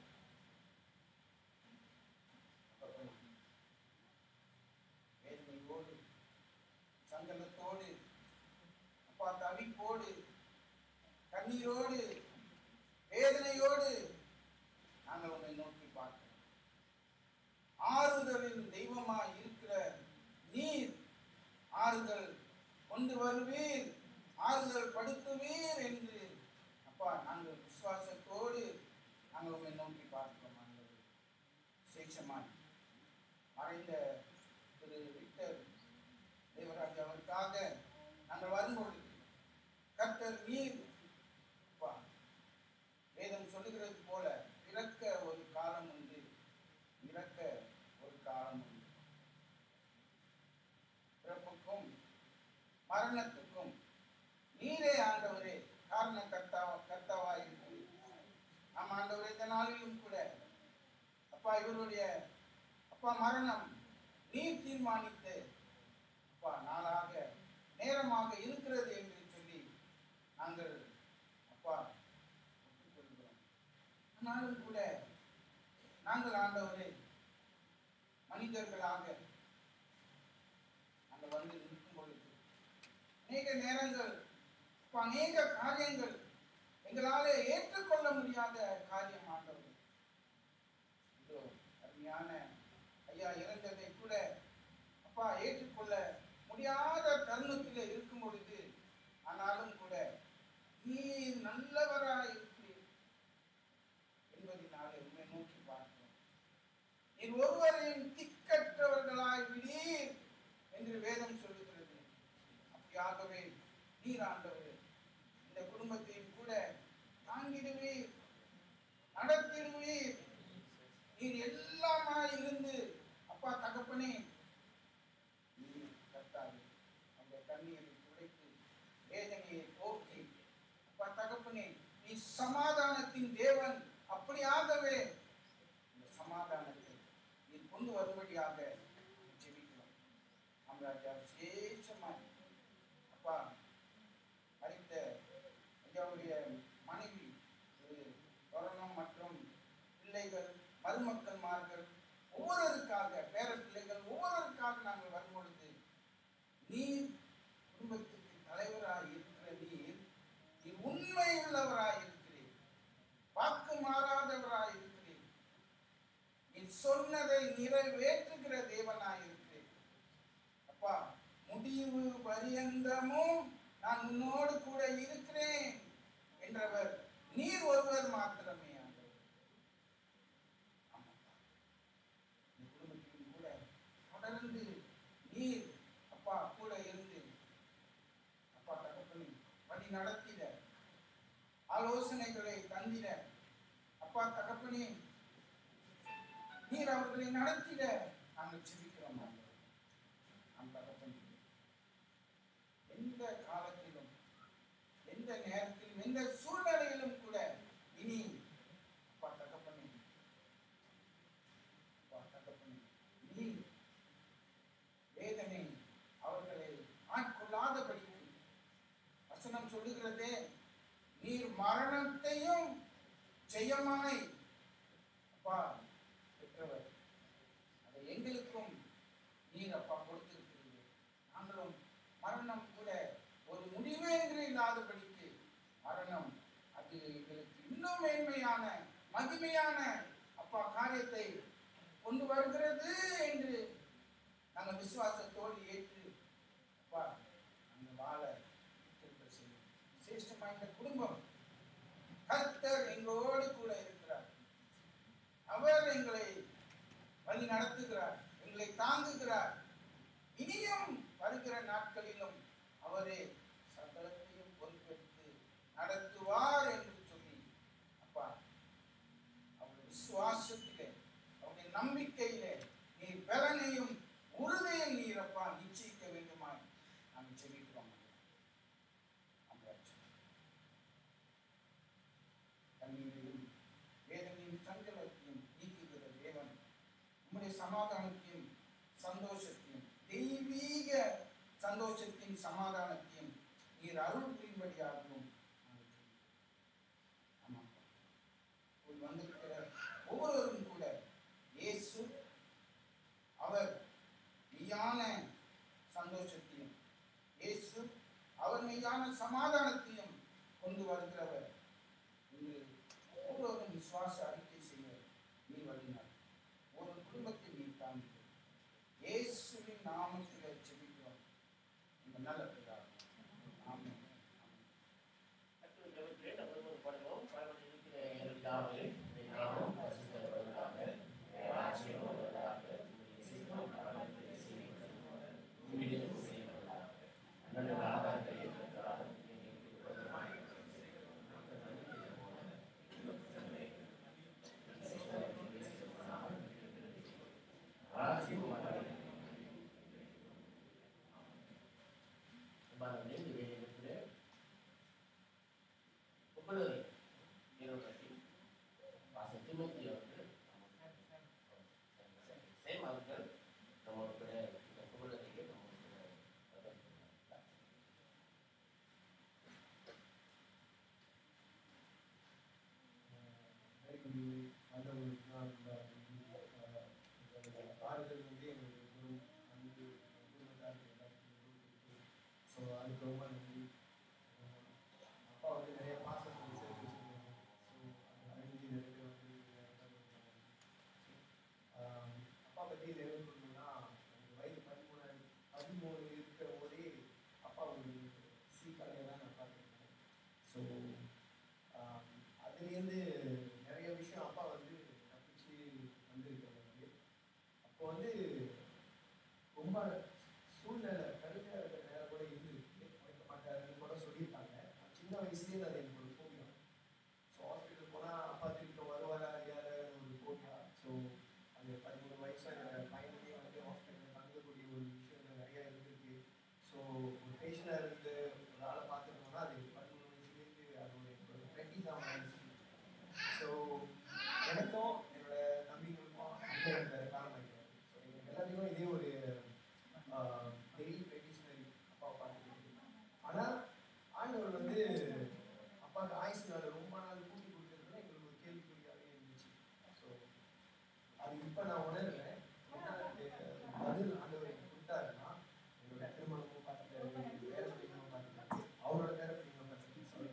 வேதனையோடு சங்கடத்தோடு அப்பா தவிப்போடு கண்ணீரோடு வேதனையோடு நாங்கள் உன்னை நோக்கி பார்க்கிறோம் ஆறுதலின் தெய்வமாய் இருக்கிற நீர் ஆறுதல் கொண்டு வருவீர் ஆறுதல் படுத்துவீர் என்று அப்பா நாங்கள் விசுவாசத்தோடு நாங்கள் உண்மை நோக்கி பார்க்கிறோம் ஆண்டவரே. விசேஷமாய் மறைந்த திரு விக்டர் தேவராஜ் அவருக்காக நாங்கள் வரும்பொழுது கர்த்தர் நீர் அப்பா வேதம் சொல்லுகிறது போல இறக்க ஒரு காலம் உண்டு இறக்க ஒரு காலம் உண்டு பிறப்புக்கும் மரணத்துக்கும் நீரே ஆண்டவரே காரண கர்த்தா கர்த்தாவா இருக்கிறீர் ஆமா ஆண்டவரே இந்த நாளிலும் கூட அப்பா இவருடைய அப்பா மரணம் நீர் தீர்மானித்து அப்பா நாளாக நேரமாக இருக்கிறது என்று சொல்லி நாங்கள் அப்பா ஒப்புக்கொள்கிறோம் ஆனாலும் கூட நாங்கள் ஆண்டவரே மனிதர்களாக நாங்கள் வந்து நிற்கும் பொழுது அநேக நேரங்கள் அப்ப அநேக காரியங்கள் எங்களாலே ஏற்றுக்கொள்ள முடியாத காரியம் ஆண்டவர் இதோ அருமையான ஐயா இறந்ததை கூட அப்பா ஏற்றுக்கொள்ள முடியாத தருணத்தில் இருக்கும் பொழுது ஆனாலும் கூட நீ நல்லவராய் இருக்கிறீர் என்பதனாலே உண்மை நோக்கி பார்க்கிறோம் நீர் ஒருவரையும் திக்கற்றவர்களாய் விடீர் என்று வேதம் சொல்லுகிறது அப்படியாகவே நீர் ஆண்டவரே இந்த குடும்பத்தையும் கூட தாங்கிடுவீர் நடத்திடுவீர் நீர் எல்லாமாய் இருந்து அப்பா தகப்பனே நீர் கர்த்தாவே அந்த கண்ணீரை துடைத்து வேதனையை போக்கி அப்பா தகப்பனே நீ சமாதானத்தின் தேவன் அப்படியாகவே இந்த சமாதானத்தை நீ கொண்டு வரும்படியாக ஜெபிக்கிறோம் ராஜா விசேஷமாய் அப்பா மறித்த ஐயாவுடைய மனைவி ஒரு கொரோனா மற்றும் பிள்ளைகள் மருமக்கள்மார்கள் ஒவ்வொருவருக்காக பேர பிள்ளைகள் ஒவ்வொருவருக்காக நாங்கள் வரும்பொழுது நீர் குடும்பத்துக்கு தலைவராய் இருக்கிற நீர் நீ உண்மையுள்ளவராய் இருக்கிறீர் வாக்கு மாறாதவராய் இருக்கிறீர் நீ சொன்னதை நிறைவேற்றுகிற தேவனாய் இருக்கிறீர் அப்பா முடிவு பரியந்தமும் நான் உன்னோடு கூட இருக்கிறேன் என்றவர் நீர் ஒருவர் மாத்திரமே ஆண்டவரே. ஆமாப்பா. இந்த குடும்பத்திலும் கூட தொடர்ந்து நீர் அப்பா கூட இருந்து அப்பா தகப்பனை வழி நடத்திட ஆலோசனைகளை தந்திட அப்பா தகப்பனே நீர் அவர்களை நடத்திட நாங்கள் செபிக்கிறோம் ஆண்டவரே. நம் தகப்பனே எந்த காலத்திலும் எந்த நேரத்திலும் எந்த சூழ்நிலையிலும் கூட இனி அப்பா தகப்பனே அப்பா தகப்பனே நீ வேதனை அவர்களை ஆட்கொள்ளாதபடிக்கு வசனம் சொல்லுகிறதே நீர் மரணத்தையும் ஜெயமாய் அப்பா பெற்றவர் அதை எங்களுக்கும் நீர் அப்பா கொடுத்திருக்கிறீர்கள் நாங்களும் மரணம் கூட ஒரு முடிவு என்று இல்லாதபடிக்கு மரணம் அது எங்களுக்கு இன்னும் மேன்மையான மகிமையான அப்பா காரியத்தை கொண்டு வருகிறது என்று நாங்கள் விசுவாசத்தோடு ஏற்று அப்பா நாங்கள் வாழ திருப்ப செய்யும் விசேஷமா இந்த குடும்பம் கர்த்தர் எங்களோடு கூட இருக்கிறார் அவர் எங்களை வழி நடத்துகிறார் எங்களை தாங்குகிறார் இனியும் வருகிற நாட்களிலும் அவரே சகலத்தையும் பொறுப்பெடுத்து நடத்துவார் என்று சொல்லி அப்பா அவருடைய விசுவாசத்திலே அவருடைய நம்பிக்கையிலே நீர் பலனையும் உறுதியும் நீர் அப்பா நிச்சயிக்க வேண்டுமாய் நாம் ஜெபிக்கிறோம் அம்ராஜ். கண்ணீரையும் வேதனையும் சஞ்சலத்தையும் நீக்குகிற தேவன் உம்முடைய சமாதானத்தையும் சந்தோஷத்தையும் தெய்வீக சந்தோஷத்தையும் சமாதானத்தையும் நீர் அருள் புரியும்படியாகவும் நாங்கள் ஜெபிக்கிறோம். ஆமாம் உள் வந்திருக்கிற ஒவ்வொருவரும் கூட இயேசு அவர் மெய்யான சந்தோஷத்தையும் இயேசு அவர் மெய்யான சமாதானத்தையும் கொண்டு வருகிறவர் என்று ஒவ்வொருவரும் விசுவாச அறிக்கை செய்ய நீ வழினார் ஒரு குடும்பத்தை நீ தாங்கி இயேசுவின் நாமத்தில் ஜெபிக்கிறோம் இந்த நல்ல பிதாவே. ஆமென்
அடுத்தது ஜெபத்திலே நம்ம ஒரு பாடுவோம் பாடல் இருக்கிற
எங்கள் பிதாவே, உம்முடைய நாமம் பரிசுத்தப்படுவதாக. உம்முடைய ராஜ்யம் வருவதாக. உம்முடைய சித்தம் பரலோகத்திலே செய்யப்படுவது போல பூமியிலும் செய்யப்படுவதாக. எங்கள் ஆகாரத்தை எங்களுக்கு தாரும். எங்களுக்கு விரோதமாய் நாங்கள் மன்னிக்கிறது போல எங்கள் குற்றங்களை எங்கள் சோதனைக்கு செய்யப்படாமல் இருக்கிறது. ராஜ்யம் வருவதாக. அன்பான இந்த வேலையிலே ஒவ்வொரு இருபத்தி பாச திமுத்தி அவர்கள் சேம் அவர்கள் நம்மளோட கூட இந்த குடும்பத்தையே நம்மளோட கூட பகிர்ந்துக்கிறாங்க.
ஆறுதல் வந்து எங்களுக்கு குரு அன்பு குடும்பத்தார் எல்லாத்துக்கும் ஸோ அதுக்கு ரொம்ப நன்றி அஹ் அப்பா வந்து நிறைய பாசத்தை சேர்த்து வச்சிருக்காங்க ஸோ அந்த அழிஞ்சு நிறைய வந்து ஆஹ் அப்பா பற்றி நிறைய சொல்லணும்னா எனக்கு வயது பதிமூணு பதிமூணு இருக்கிற போதே அப்பா ஒரு சீக்காலையை தான் நான் பார்த்துருக்கேன் ஸோ அதுலேருந்து நிறைய விஷயம் அப்பா வந்து தப்பிச்சு வந்திருக்காரு அப்போ வந்து ரொம்ப சூழ்நிலை கடுமையாக இருக்கிற நேரம் கூட இருந்திருக்கு வைக்க மாட்டாருன்னு கூட சொல்லியிருக்காங்க நான் சின்ன வயசுலேயே அது எனக்கு ஒரு ஃபோபியா ஸோ ஹாஸ்பிட்டல் போனால் அப்பா திருப்பி வருவாரா யார் ஒரு ஃபோபியா ஸோ அது பதிமூணு வயசு பையனுக்கே வந்து ஹாஸ்பிட்டலில் தங்கக்கூடிய ஒரு விஷயங்கள் நிறைய இருந்திருக்கு ஸோ ஒரு பேஷண்டாக இருந்து ஒரு ஆளை பார்த்துருந்தோம்னா அது பதிமூணு வயசுலேருந்து அது ஒரு ப்ராக்டிஸ் ஆகும் ஸோ எனக்கும் என்னோட தம்பிகளுக்கும் அங்கே இருந்த காரணமாயிருக்காரு ஸோ எங்களுக்கு எல்லாத்துக்கும் இதே ஒரு டெய்லி ப்ராக்டிஸ்னரி அப்பாவை பார்த்துட்டு ஆனால் ஆண்டவர் வந்து அப்பாவுக்கு ஆயுசு நாள் ரொம்ப நாள் கூட்டி கொடுத்ததுனால எங்களுக்கு ஒரு கேள்விக்குறியாகவே இருந்துச்சு ஸோ அது இப்போ நான் உணர்றேன் என்ன அது பதில் ஆண்டவர் எனக்கு கொடுத்தாருன்னா என்னோட திருமணமும் பார்த்துட்டாரு பேர பிள்ளைங்களும் பார்த்துட்டாரு அவரோட பேர பிள்ளைங்களும் பார்த்துட்டு சாரி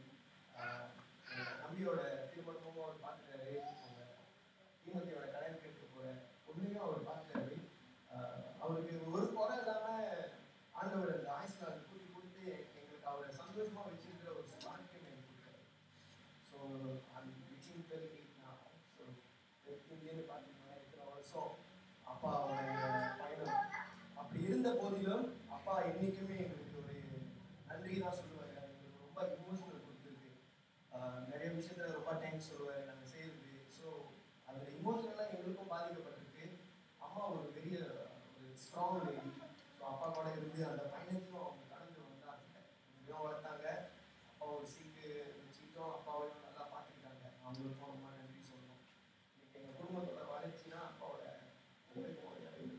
தம்பியோட திருமணமும் அவர் பார்த்துட்டாரு அவங்க தீமத்தியோட கல்யாணம் கேட்டு போற பொண்ணையும் அவர் பார்த்துட்டாரு ஆஹ் அவருக்கு ஒரு குறை இல்லாம ஆண்டவர் அந்த ஆயுசு நாள் கூட்டி கொடுத்து எங்களுக்கு அவரை சந்தோஷமா வச்சிருக்கிற ஒரு ஸ்மார்ட்டையும் எனக்கு கொடுத்தாரு ஸோ அந்த விச்சிங் தெலுங்கு ஸோ தெலுங்குலேருந்து பார்த்தீங்கன்னா இத்தனை வருஷம் அப்பா அவருடைய பயணம் அப்படி இருந்த போதிலும் அப்பா என்னைக்குமே எங்களுக்கு ஒரு நன்றி தான் சொல்லுவார் அது எங்களுக்கு ரொம்ப இமோஷனல் கொடுத்துருக்கு ஆஹ் நிறைய விஷயத்துல ரொம்ப டைம் சொல்லுவார் நாங்கள் செய்யறது ஸோ அதில் இமோஷனலாக எங்களுக்கும் பாதிக்கப்பட்டிருக்கு அம்மா ஒரு பெரிய ஒரு ஸ்ட்ராங் லேடி ஸோ அப்பா கூட இருந்து அந்த பயணத்தையும் அவங்க கடந்து வந்தாங்க எப்படியும் வளர்த்தாங்க அப்பா ஒரு சீட்டு வச்சுக்கிட்டோம் அப்பாவையும் நல்லா பார்த்துக்கிட்டாங்க அவங்களுக்கும் ரொம்ப நன்றி சொல்லணும் இன்னைக்கு எங்கள் குடும்பத்தோட வளர்ச்சினா அப்பாவோட உழைப்பும் நிறைய இருக்கு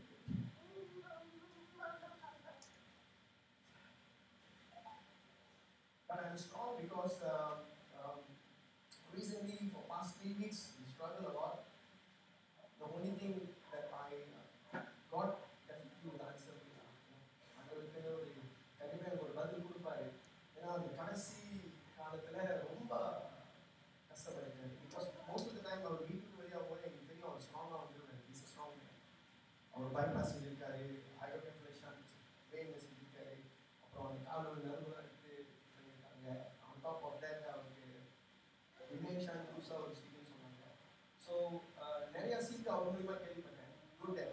But I'm strong because um, um, recently, for past three weeks, we struggle a lot. The only thing that I uh, God definitely would answer me. அங்களுக்கு ஒரு கண்டிப்பாக எனக்கு ஒரு பதில் கொடுப்பாரு ஏன்னா அந்த கடைசி காலத்தில் ரொம்ப கஷ்டப்படுறாரு because most of the time அவர் வீட்டுக்கு வெளியாக போது எனக்கு தெரியும் அவர் ஸ்ட்ராங்காக வந்துருவாரு இஸ் ஸ்ட்ராங் அவர் பைபாஸ் செஞ்சிருக்காரு ஆயோபிளேஷன் வெயின் செஞ்சிருக்காரு அப்புறம் அந்த காலோட நர்வெலாம் எடுத்து பண்ணியிருக்காங்க ஆன் டாப் ஆஃப் தேட் அவருக்கு டிமென்ஷன் புதுசாக ஒரு சீட்டுன்னு சொன்னாங்க ஸோ நிறைய சீட்டு அவர் மூலியமாக கேள்விப்பட்டேன் குட்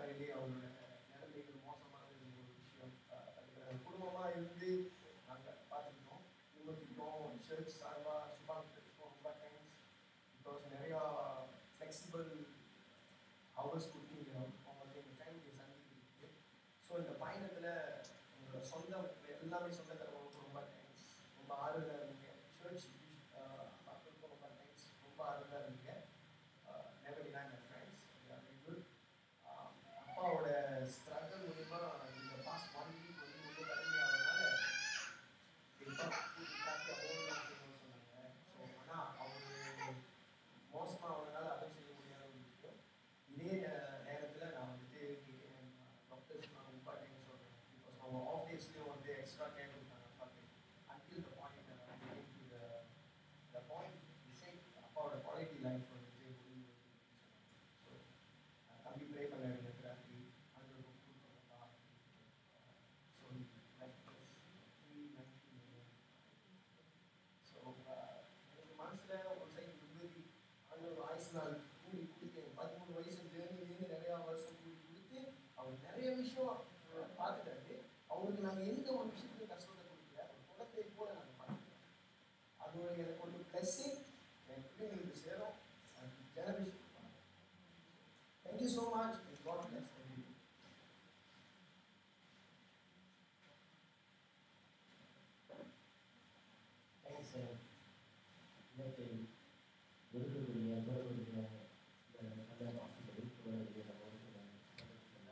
கல்கத்தாவிலே அவரோட நிலைமைகள் மோசமான ஒரு விஷயம் அஹ், அதுக்கு குடும்பமா இருந்து நாங்க பார்த்துக்கிட்டோம் நிம்மதிக்கும் சர்ச் சார்பா சுபாங் சர்ச்சுக்கும் ரொம்ப தேங்க்ஸ் பிகாஸ் நிறையா ஃப்ளெக்சிபிள் ஹவர்ஸ் கொடுத்தீங்க அவங்களுக்கு எங்கள் ஃபேமிலி சந்திக்கு ஸோ இந்த பயணத்தில் உங்களோட சொந்தம் எல்லாமே சொந்தக்காரவங்களுக்கும் ரொம்ப தேங்க்ஸ் ரொம்ப ஆறுதலாக இருந்தீங்க சர்ச் மக்களுக்கும் ரொம்ப தேங்க்ஸ் ரொம்ப ஆறுதலாக இருந்தீங்க never deny my friends very good அப்பாவோட ஸ்ட்ரகிள் மூலிமா இந்த பாஸ்ட் ஒன் வீக் வந்து ரொம்ப கடுமையாகிறதுனால சொன்னாங்க ஸோ ஆனால் அவங்க மோசமாக அவங்களால அதை செய்ய முடியாத ஒரு விஷயம் இதே நே- நேரத்தில் நான் வந்துட்டு டாக்டர்ஸ் நான் இம்பார்ட்டன் சொல்கிறேன் பிகாஸ் அவங்க ஆஃப் டேஸ்லேயும் வந்து எக்ஸ்ட்ரா கேர் கொடுத்தாங்க அப்பாவுக்கு until the point the point இசை அப்பாவோட குவாலிட்டி லைஃப் வந்துட்டு முடிவு ஸோ தம்பி ப்ரே பண்ண வேண்டியிருக்கிறாரு அந்த கொடுப்பாங்கப்பா ஸோ த்ரீ நைன்டி ஸோ எனக்கு மனசில் ஒரு சைடு நிம்மதி ஆண்டவர் ஆயுசு நாள் கூடி கொடுத்தேன் பதிமூணு வயசு ஜேர்னிலேருந்து நிறையா வருஷம் கூடி கொடுத்து அவர் நிறைய விஷயம் அஹ், பார்த்துட்டாரு அவருக்கு நாங்கள் எந்த ஒரு விஷயத்துலையும் கஷ்டத்தை கொடுக்கல ஒரு குழந்தை போல நாங்கள் பார்த்துக்கிறோம் அது ஒரு எனக்கு ஒரு பிளஸ்ஸிங் என் பிள்ளைங்களுக்கு சேரும் generation thank you so much God bless
thanks sir இன்னைக்கு இருக்கக்கூடிய தொடர்புடைய இந்த நல்ல வாக்குகளை தொடர்புடைய நம்ம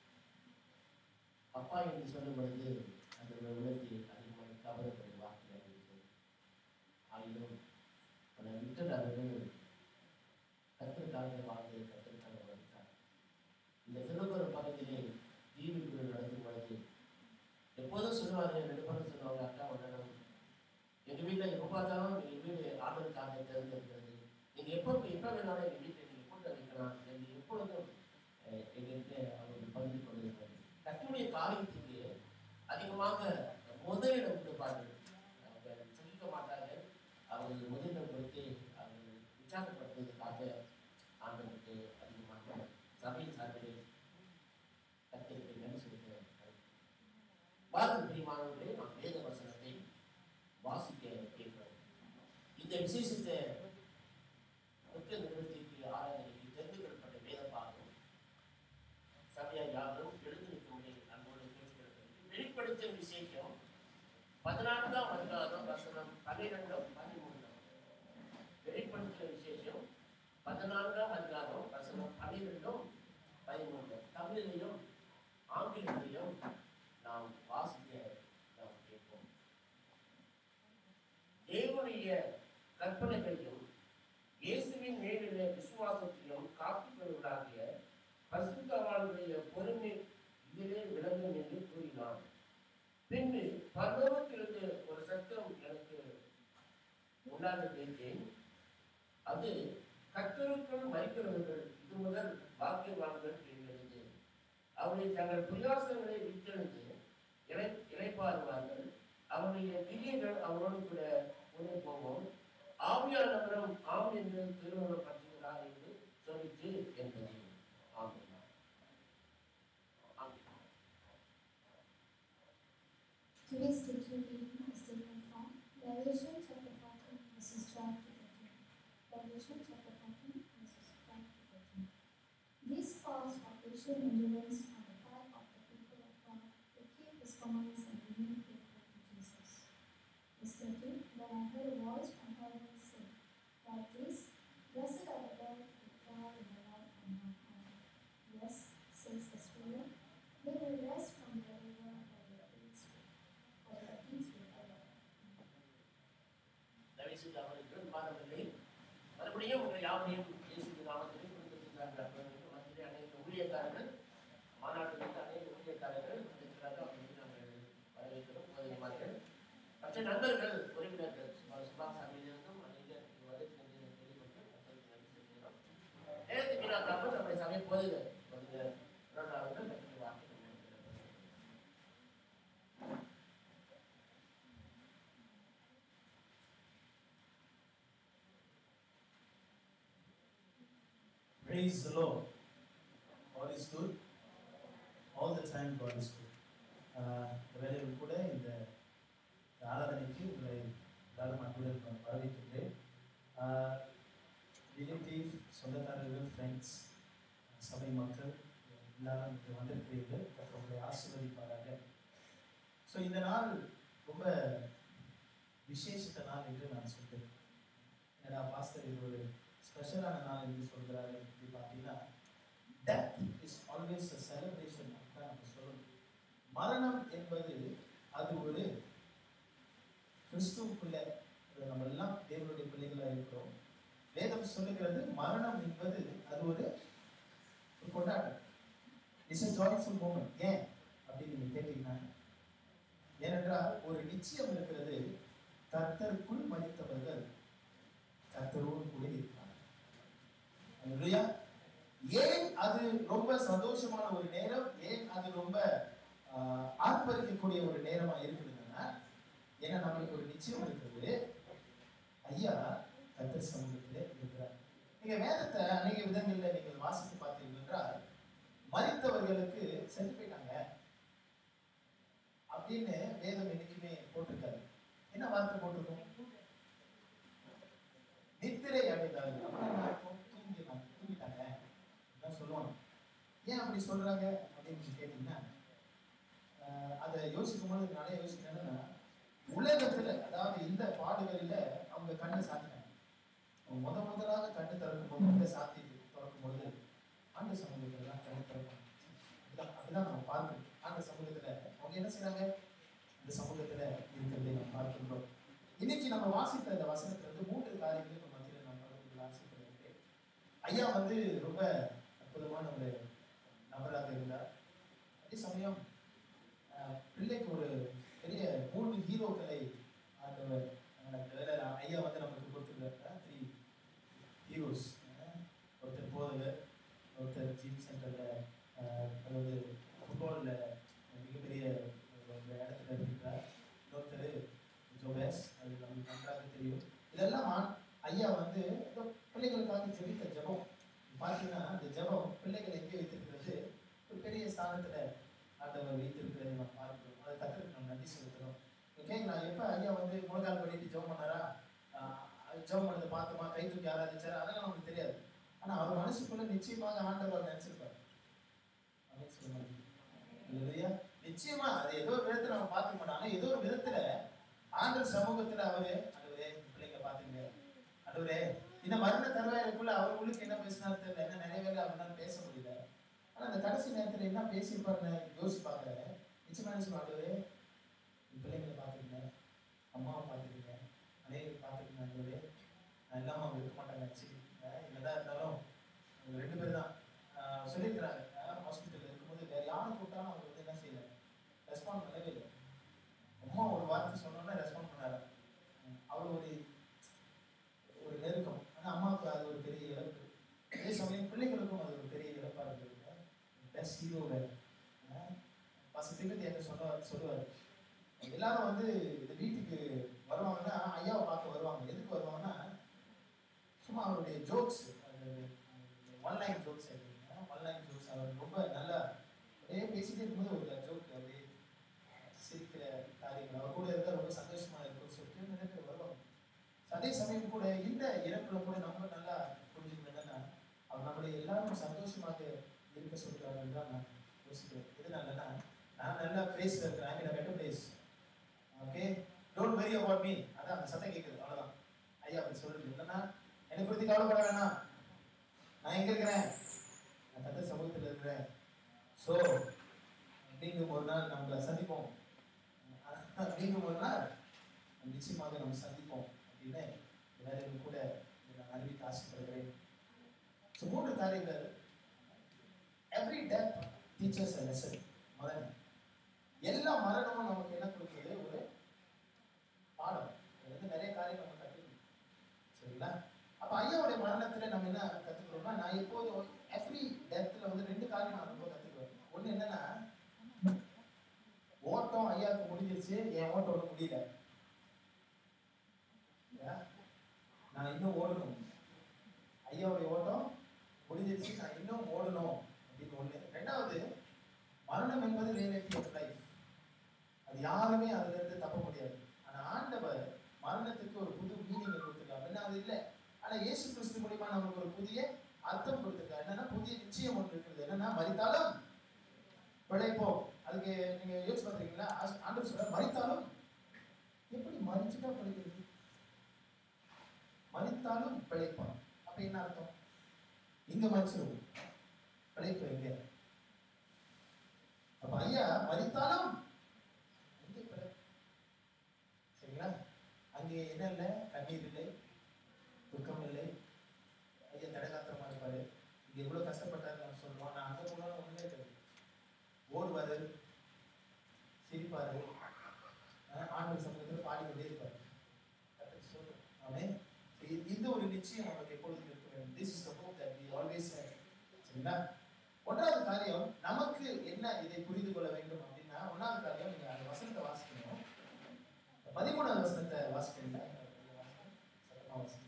அப்பா என்று சொல்லும் பொழுது அந்த உள்ளத்தை அதிகமாக கவரக்கூடிய வார்த்தையாக இருக்கிறது ஆயினும் பல விட்டல் அவர்கள் கத்திற்காக வாழ்ந்து கத்திற்காக வளர்த்தார் இந்த திருக்குறள் பக்கத்திலே தீவி குழு நடத்தும் பொழுது எப்போதும் சொல்லுவாங்க ரெண்டு பேரும் சொல்லுவாங்க அக்கா உடனும் எங்க வீட்டில் எப்போ பார்த்தாலும் எங்க வீடு ஆர்டருக்காக தேர்ந்தெடுக்கிறது நீங்க எப்போ எப்போ வேணாலும் எங்க வீட்டில் நீங்க கூட்ட வைக்கலாம் நீங்க எப்பொழுதும் அஹ், எங்ககிட்ட அவர்கள் பகிர்ந்து கொண்டிருக்கிறது கத்துடைய காரியத்துக்கு அதிகமாக முதலிடம் கொடுப்பார்கள் அவர்கள் சொல்லிக்க மாட்டார்கள் அவர்கள் முதலிடம் கொடுத்து அவர்கள் உற்சாகப்படுத்துவதற்காக ஆண்டவருக்கு அதிகமாக சபையின் சார்பிலே கத்திற்கு நன்றி செலுத்துகிறேன் பாரத பிரியமானவர்களே நாம் வேத வசனத்தை வாசிக்க கேட்கிறோம் இந்த விசேஷத்தை முக்கிய நிறுவனத்திற்கு ஆராதனைக்கு தெரிந்து கொள்ளப்பட்ட வேத பாகம் சபையார் யாவரும் எழுந்து நிற்கும்படி அன்போடு கேட்கிறது வெளிப்படுத்தும் விசேஷம் பதினான்காம் அதிகாரம் வசனம் பன்னிரெண்டும் பதிமூன்றாம் வெளிப்படுத்தும் விசேஷம் பதினான்காம் அதிகாரம் வசனம் பன்னிரெண்டும் பதிமூன்றும் தமிழிலையும் ஆங்கிலத்திலையும் நாம் வாசிக்க நாம் கேட்போம் தேவனுடைய கற்பனைகளையும் இயேசுவின் மேலுள்ள விசுவாசத்தையும் காத்துக்கொள்வதாகிய பசுத்தவாளுடைய பொறுமை இதிலே விளங்கும் என்று கூறினான் பின்பு பரலோகத்திலிருந்து ஒரு சத்தம் எனக்கு உண்டாக கேட்டேன் அது கத்தருக்குள் மறிக்கிறவர்கள் இது முதல் வாக்கியவான்கள் என்கிறது அவருடைய தங்கள் பிரயாசங்களை விட்டெழுந்து இறை இறைப்பாருவார்கள் அவருடைய கிரியைகள் அவரோடு கூட உணவு போவோம் ஆவியானவரும் ஆம் என்று திருமணம் பற்றுகிறார் என்று சொல்லிட்டு என்பது ஆமென் ஆமென்
Today's scripture reading is taken from Revelation chapter 14, verses 12 to 13. Revelation chapter 14, verses 12 to 13. This caused a patient endurance on the part of the people of God to keep his commands and remain faithful to Jesus. Verse 13. Then I heard a voice from heaven say, Like this, blessed are the dead who dwell in the light of Mount High. Yes, says the Spirit, they will rest from their labor for their deeds, for their deeds will follow.
தயவுசெய்து அவர்கள் மாறவில்லை மறுபடியும் உங்கள் யாவரையும் இயேசு நாமத்திலே கொடுத்திருக்கிறார்கள் மத்தியிலே அனைத்து ஊழியக்காரர்கள் மாநாட்டிலிருந்து அனைத்து ஊழியக்காரர்கள் இருக்கிறார்கள் அவர்களுக்கு நாங்கள் வரவேற்கிறோம் போதனைமார்கள் மற்ற நண்பர்கள் உறவினர்கள் சுபா சுபா சாமியிலிருந்தும் அநேகர் வருகை என்று கேள்விப்பட்டு கர்த்தருக்கு நன்றி செலுத்துகிறோம் நேரத்துக்கு நான் தப்பு நம்முடைய சபை போதுகள் வருகிற அவர்கள் கற்றுடைய வார்த்தை நம்மளுக்கு
Praise the Lord. God is good thank God is இந்த வேலையில் கூட இந்த ஆராதனைக்கு உங்களை எல்லாரும் அன்புடன் வரவேற்கின்றேன் ரிலேட்டிவ் சொந்தக்காரர்கள் ஃப்ரெண்ட்ஸ் சபை மக்கள் எல்லாரும் இங்கே வந்திருக்கிறீர்கள் கர்த்தர் உங்களை ஆசீர்வதிப்பாராக ஸோ இந்த நாள் ரொம்ப விசேஷித்த நாள் என்று நான் சொல்கிறேன் ஏன்னா பாஸ்டர் இது ஒரு ஸ்பெஷலான நாள் என்று சொல்கிறாரு எப்படி பார்த்தீங்கன்னா death is always a celebration தான் நம்ம சொல்லணும் மரணம் என்பது அது ஒரு கிறிஸ்துவுக்குள்ள இது நம்ம எல்லாம் தேவனுடைய பிள்ளைகளாக இருக்கிறோம் வேதம் சொல்லுகிறது மரணம் என்பது அது ஒரு ஒரு கொண்டாட்டம் இட்ஸ் a ஜாய்ஃபுல் மூமெண்ட் ஏன் அப்படின்னு நீங்க கேட்டீங்கன்னா ஏனென்றால் ஒரு நிச்சயம் இருக்கிறது கர்த்தருக்குள் மறித்தவர்கள் கர்த்தரோடு கூட இருக்கிறாங்க அல்லேலூயா. ஏன் அது ரொம்ப சந்தோஷமான ஒரு நேரம் ஏன் அது ரொம்ப ஆஹ், ஆர்ப்பரிக்கக்கூடிய ஒரு நேரமா இருக்குதுன்னா ஏன்னா நம்மளுக்கு ஒரு நிச்சயம் இருக்குது ஐயா கர்த்தர் சமூகத்திலே இருக்கிறார் நீங்க வேதத்தை அநேக விதங்களில் நீங்கள் வாசித்து பார்த்தீர்கள் என்றால் மறித்தவர்களுக்கு சென்று போயிட்டாங்க அப்படின்னு வேதம் என்னைக்குமே போட்டிருக்காரு என்ன வார்த்தை போட்டிருக்கோம் நித்திரை அடைந்தார்கள் அப்படின்னா அர்த்தம் தூங்கினாங்க தூங்கிட்டாங்க அதான் சொல்லுவாங்க ஏன் அப்படி சொல்றாங்க அப்படின்னு நீங்க கேட்டீங்கன்னா ஆஹ் அதை யோசிக்கும் போது நிறைய யோசிக்கிறேன்னா உலகத்துல அதாவது இந்த பாடுகளில் அவங்க கண்ணை சாத்தினாங்க அவங்க முத முதலாக கண்ணு திறக்கும் போது கண்ணை சாத்தி திறக்கும் பொழுது ஆண்டு சமூகத்துல எல்லாம் கண்ணு திறப்பாங்க அப்படிதான் அப்படிதான் நம்ம பார்க்கணும் ஆண்டு சமூகத்துல அவங்க என்ன செய்றாங்க இந்த சமூகத்துல இருக்கிறதை நம்ம பார்க்கின்றோம் இன்னைக்கு நம்ம வாசித்த இந்த வசனத்துல இருந்து மூன்று காரியங்கள் நம்ம மத்தியில நான் பகிர்ந்து ஆசைப்படுகிறேன் ஐயா வந்து ரொம்ப அற்புதமான ஒரு நபராக இருந்தார் அதே சமயம் ஆஹ், பிள்ளைக்கு ஒரு பெரிய மூன்று ஹீரோக்களை ஆண்டவர் ஆஹ், இந்த வேலையில ஐயா வந்து நமக்கு கொடுத்துருக்காரு த்ரீ ஹீரோஸ் ஒருத்தர் போதகர் ஒருத்தர் ஜிம் சென்டரில் அதாவது ஃபுட்பாலில் மிகப்பெரிய ஒரு இடத்துல இருக்கிறார் இன்னொருத்தர் ஜோபேஸ் அது நமக்கு நன்றாக தெரியும் இதெல்லாம் ஆண்- ஐயா வந்து இந்த பிள்ளைகளுக்காக ஜெபித்த ஜெபம் பார்த்தீங்கன்னா அந்த ஜெபம் பிள்ளைகளை எங்கே வைத்திருக்கிறது ஒரு பெரிய ஸ்தானத்தில் ஆண்டவர் வைத்திருக்கிறதை நம்ம பார்க்கிறோம் அதை கற்றுக்கு நம்ம நன்றி செலுத்தணும் கேட்கலாம் எப்போ ஐயா வந்து முழங்கால் பண்ணிட்டு ஜெபம் பண்ணாரா ஆஹ் ஜெபம் பண்ணதை பார்த்தோமா கை தூக்கி ஆராதிச்சாரா அதெல்லாம் நமக்கு தெரியாது ஆனால் அவர் மனசுக்குள்ள நிச்சயமாக ஆண்டவர் நினைச்சிருப்பார் அப்படின்னு சொல்ல மாட்டேங்குது. இல்லையா நிச்சயமா அது ஏதோ ஒரு விதத்துல நம்ம பார்க்க மாட்டோம் ஆனா ஏதோ ஒரு விதத்துல ஆண்டவர் சமூகத்துல அவரு ஆண்டவரே இந்த பிள்ளைங்க பாத்துங்க ஆண்டவரே இந்த மரண தருவாயிருக்குள்ள அவர் உள்ளுக்கு என்ன பேசினாரு தெரியல என்ன நிறைவேறல அவனால பேச முடியல ஆனா அந்த கடைசி நேரத்துல என்ன பேசியிருப்பாருன்னு யோசிப்பாங்க நிச்சயமா என்ன சொல்லுவாங்க ஆண்டவரே இந்த பிள்ளைங்களை பாத்துக்கங்க அம்மாவை பாத்துக்கங்க அநேக பாத்துக்கங்க ஆண்டவரே நான் இல்லாம அவங்க இருக்க மாட்டாங்க சரி என்னதான் இருந்தாலும் அவங்க ரெண்டு பேர் தான் ஆஹ் சொல்லியிருக்கிறாங்க ஹாஸ்பிட்டலில் இருக்கும்போது வேற யாரை கூப்பிட்டாலும் அவங்க வந்து என்ன செய்யல ரெஸ்பாண்ட் பண்ணவே இல்லை அம்மா ஒரு வார்த்தை சொன்னோன்னே ரெஸ்பாண்ட் பண்ணாரு அவ்வளோ ஒரு ஒரு நெருக்கம் ஆனால் அம்மாவுக்கு அது ஒரு பெரிய இழப்பு அதே சமயம் பிள்ளைகளுக்கும் அது ஒரு பெரிய இழப்பாக இருக்குது பெஸ்ட் ஹீரோவை பசங்களுக்கு என்ன சொன்னார் சொல்லுவார் எல்லாரும் வந்து இந்த வீட்டுக்கு வருவாங்கன்னா ஐயாவை பார்க்க வருவாங்க எதுக்கு வருவாங்கன்னா சும்மா அவருடைய jokes one line jokes one line jokes அவர் ரொம்ப நல்லா அப்படியே பேசிட்டே இருக்கும்போது ஒரு ஜோக் அப்படியே சிரிக்கிற காரியங்கள் அவர் கூட இருந்தால் ரொம்ப சந்தோஷமா இருக்கும்னு சொல்லிட்டு நிறைய பேர் வருவாங்க அதே சமயம் கூட இந்த இறப்புல கூட நம்ம நல்லா புரிஞ்சுக்கணும் என்னன்னா அவர் நம்மளை எல்லாரும் சந்தோஷமாக இருக்க சொல்கிறார்கள் தான் நான் யோசிக்கிறேன் எதனாலன்னா நான் நல்லா பிளேஸ்ல இருக்கிறேன் I mean better place okay don't worry about me அதான் அந்த சத்தம் கேட்குது அவ்வளோதான் ஐயா அப்படி சொல்றது என்னன்னா என்னை குறித்து கவலைப்பட வேணாம் நான் எங்க இருக்கிறேன் நான் கத்த சமூகத்தில் இருக்கிறேன் ஸோ மீண்டும் ஒரு நாள் நம்மளை சந்திப்போம் மீண்டும் ஒரு நாள் நிச்சயமாக நம்ம சந்திப்போம் அப்படின்னு வேலைகள் கூட நான் அறிவிக்க ஆசைப்படுகிறேன் ஸோ மூன்று காரியங்கள் every death teachers a lesson முதல்ல எல்லா மரணமும் நமக்கு என்ன கொடுக்குது ஒரு பாடம் இது வந்து நிறைய காரியம் நம்ம கற்றுக்கணும் சரிங்களா அப்ப ஐயாவுடைய மரணத்துல நம்ம என்ன கத்துக்கிறோம்னா நான் எப்போதும் எவ்ரி டெத்ல வந்து ரெண்டு காரியம் நான் ரொம்ப கத்துக்குவேன் ஒண்ணு என்னன்னா ஓட்டம் ஐயாவுக்கு முடிஞ்சிருச்சு என் ஓட்டம் ஒன்றும் முடியல இல்லையா? நான் இன்னும் ஓடணும் ஐயாவுடைய ஓட்டம் முடிஞ்சிருச்சு நான் இன்னும் ஓடணும் அப்படின்னு ஒண்ணு ரெண்டாவது மரண மரணம் என்பது ரியாலிட்டி ஆஃப் லைஃப் அது யாருமே அதுல இருந்து தப்ப முடியாது ஆனா ஆண்டவர் மரணத்துக்கு ஒரு புது மீனிங் கொடுத்துருக்காரு என்ன அது இல்லை ஆனா இயேசு கிறிஸ்து மூலியமா நமக்கு ஒரு புதிய அர்த்தம் கொடுத்துருக்காரு என்னன்னா புதிய நிச்சயம் ஒன்று இருக்குது என்னன்னா மறித்தாலும் பிழைப்போம் அதுக்கு நீங்க யோசிச்சு பார்த்துருக்கீங்களா ஆஸ்- ஆண்டவர் சொல்ற மறித்தாலும் எப்படி மறிச்சுட்டா பிழைக்கிறது மறித்தாலும் பிழைப்பான் அப்ப என்ன அர்த்தம் இங்க மறிச்சிருவோம் பிழைப்பு எங்க அப்ப ஐயா மறித்தாலும் இங்கே பிழை சரிங்களா அங்கே என்ன இல்லை கண்ணீர் இல்லை துக்கம் இல்லை ஐயா தடகாத்திரமா இருப்பாரு இங்க எவ்வளவு கஷ்டப்பட்டாரு நம்ம சொல்லுவோம் நான் அங்க போனாலும் ஒண்ணுமே இருக்காது ஓடுவாரு சிரிப்பாரு அஹ் ஆண்டவர் சமூகத்தில் பாடிக்கொண்டே இருப்பாரு கர்த்தர் சொல்லும் ஆமென் இ- இந்த ஒரு நிச்சயம் நமக்கு எப்பொழுதும் இருக்க வேண்டும் this is the hope that we always சரிங்களா ஒன்றாவது காரியம் நமக்கு என்ன இதை புரிந்து கொள்ள வேண்டும் அப்படின்னா ஒன்றாவது காரியம் நீங்க அந்த வசனத்தை வாசிக்கணும் இந்த பதிமூணாவது வசனத்தை வாசிக்கிறீங்களா சத்தமா வாசிக்கணும்.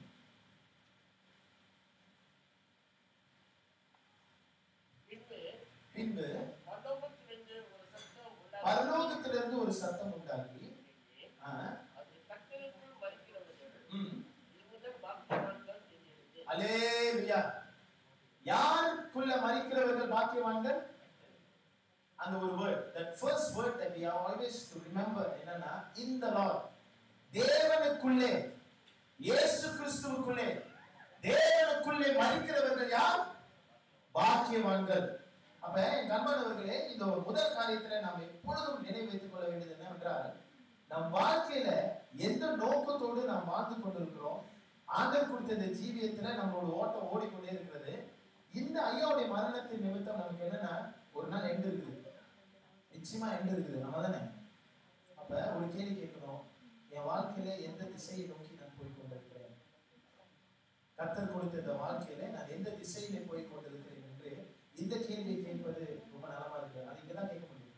பின்பு
பின்பு
பரலோகத்திலிருந்து ஒரு சத்தம் உண்டாகி
பரலோகத்திலிருந்து ஒரு சத்தம் உண்டாகி ஆ,
அது கட்டளைக்குள் மறிக்கிறவர்கள்
ம்,
இவர்கள் பாக்கியவான்கள் என்று
அல்லேலூயா யாருக்குள்ள மறிக்கிறவர்கள் பாக்கியவான்கள் அந்த ஒரு word that first word that we have always to remember என்னன்னா in the lord தேவனுக்குள்ளே இயேசு கிறிஸ்துவுக்குள்ளே தேவனுக்குள்ளே மறிக்கிறவர்கள் யார் பாக்கியவான்கள் அப்ப என் கண்பானவர்களே இந்த ஒரு முதல் காரியத்துல நாம் எப்பொழுதும் நினைவு வைத்துக் கொள்ள வேண்டியது என்னவென்றால் நம் வாழ்க்கையில எந்த நோக்கத்தோடு நாம் வாழ்ந்து கொண்டிருக்கிறோம் ஆண்டவர் கொடுத்த இந்த ஜீவியத்துல நம்மளோட ஓட்டம் ஓடிக்கொண்டே இருக்கிறது இந்த ஐயாவுடைய மரணத்தின் நிமித்தம் நமக்கு என்னன்னா ஒரு நாள் எண்டு இருக்குது நிச்சயமா எண்டு இருக்குது நம்ம தானே அப்ப ஒரு கேள்வி கேட்கணும் என் வாழ்க்கையில எந்த திசையை நோக்கி நான் போய் கொண்டிருக்கிறேன் கர்த்தர் கொடுத்த இந்த வாழ்க்கையில நான் எந்த திசையிலே போய் கொண்டிருக்கிறேன் என்று இந்த கேள்வியை கேட்பது ரொம்ப நலமா இருக்கு அது இங்கதான் கேட்க முடியும்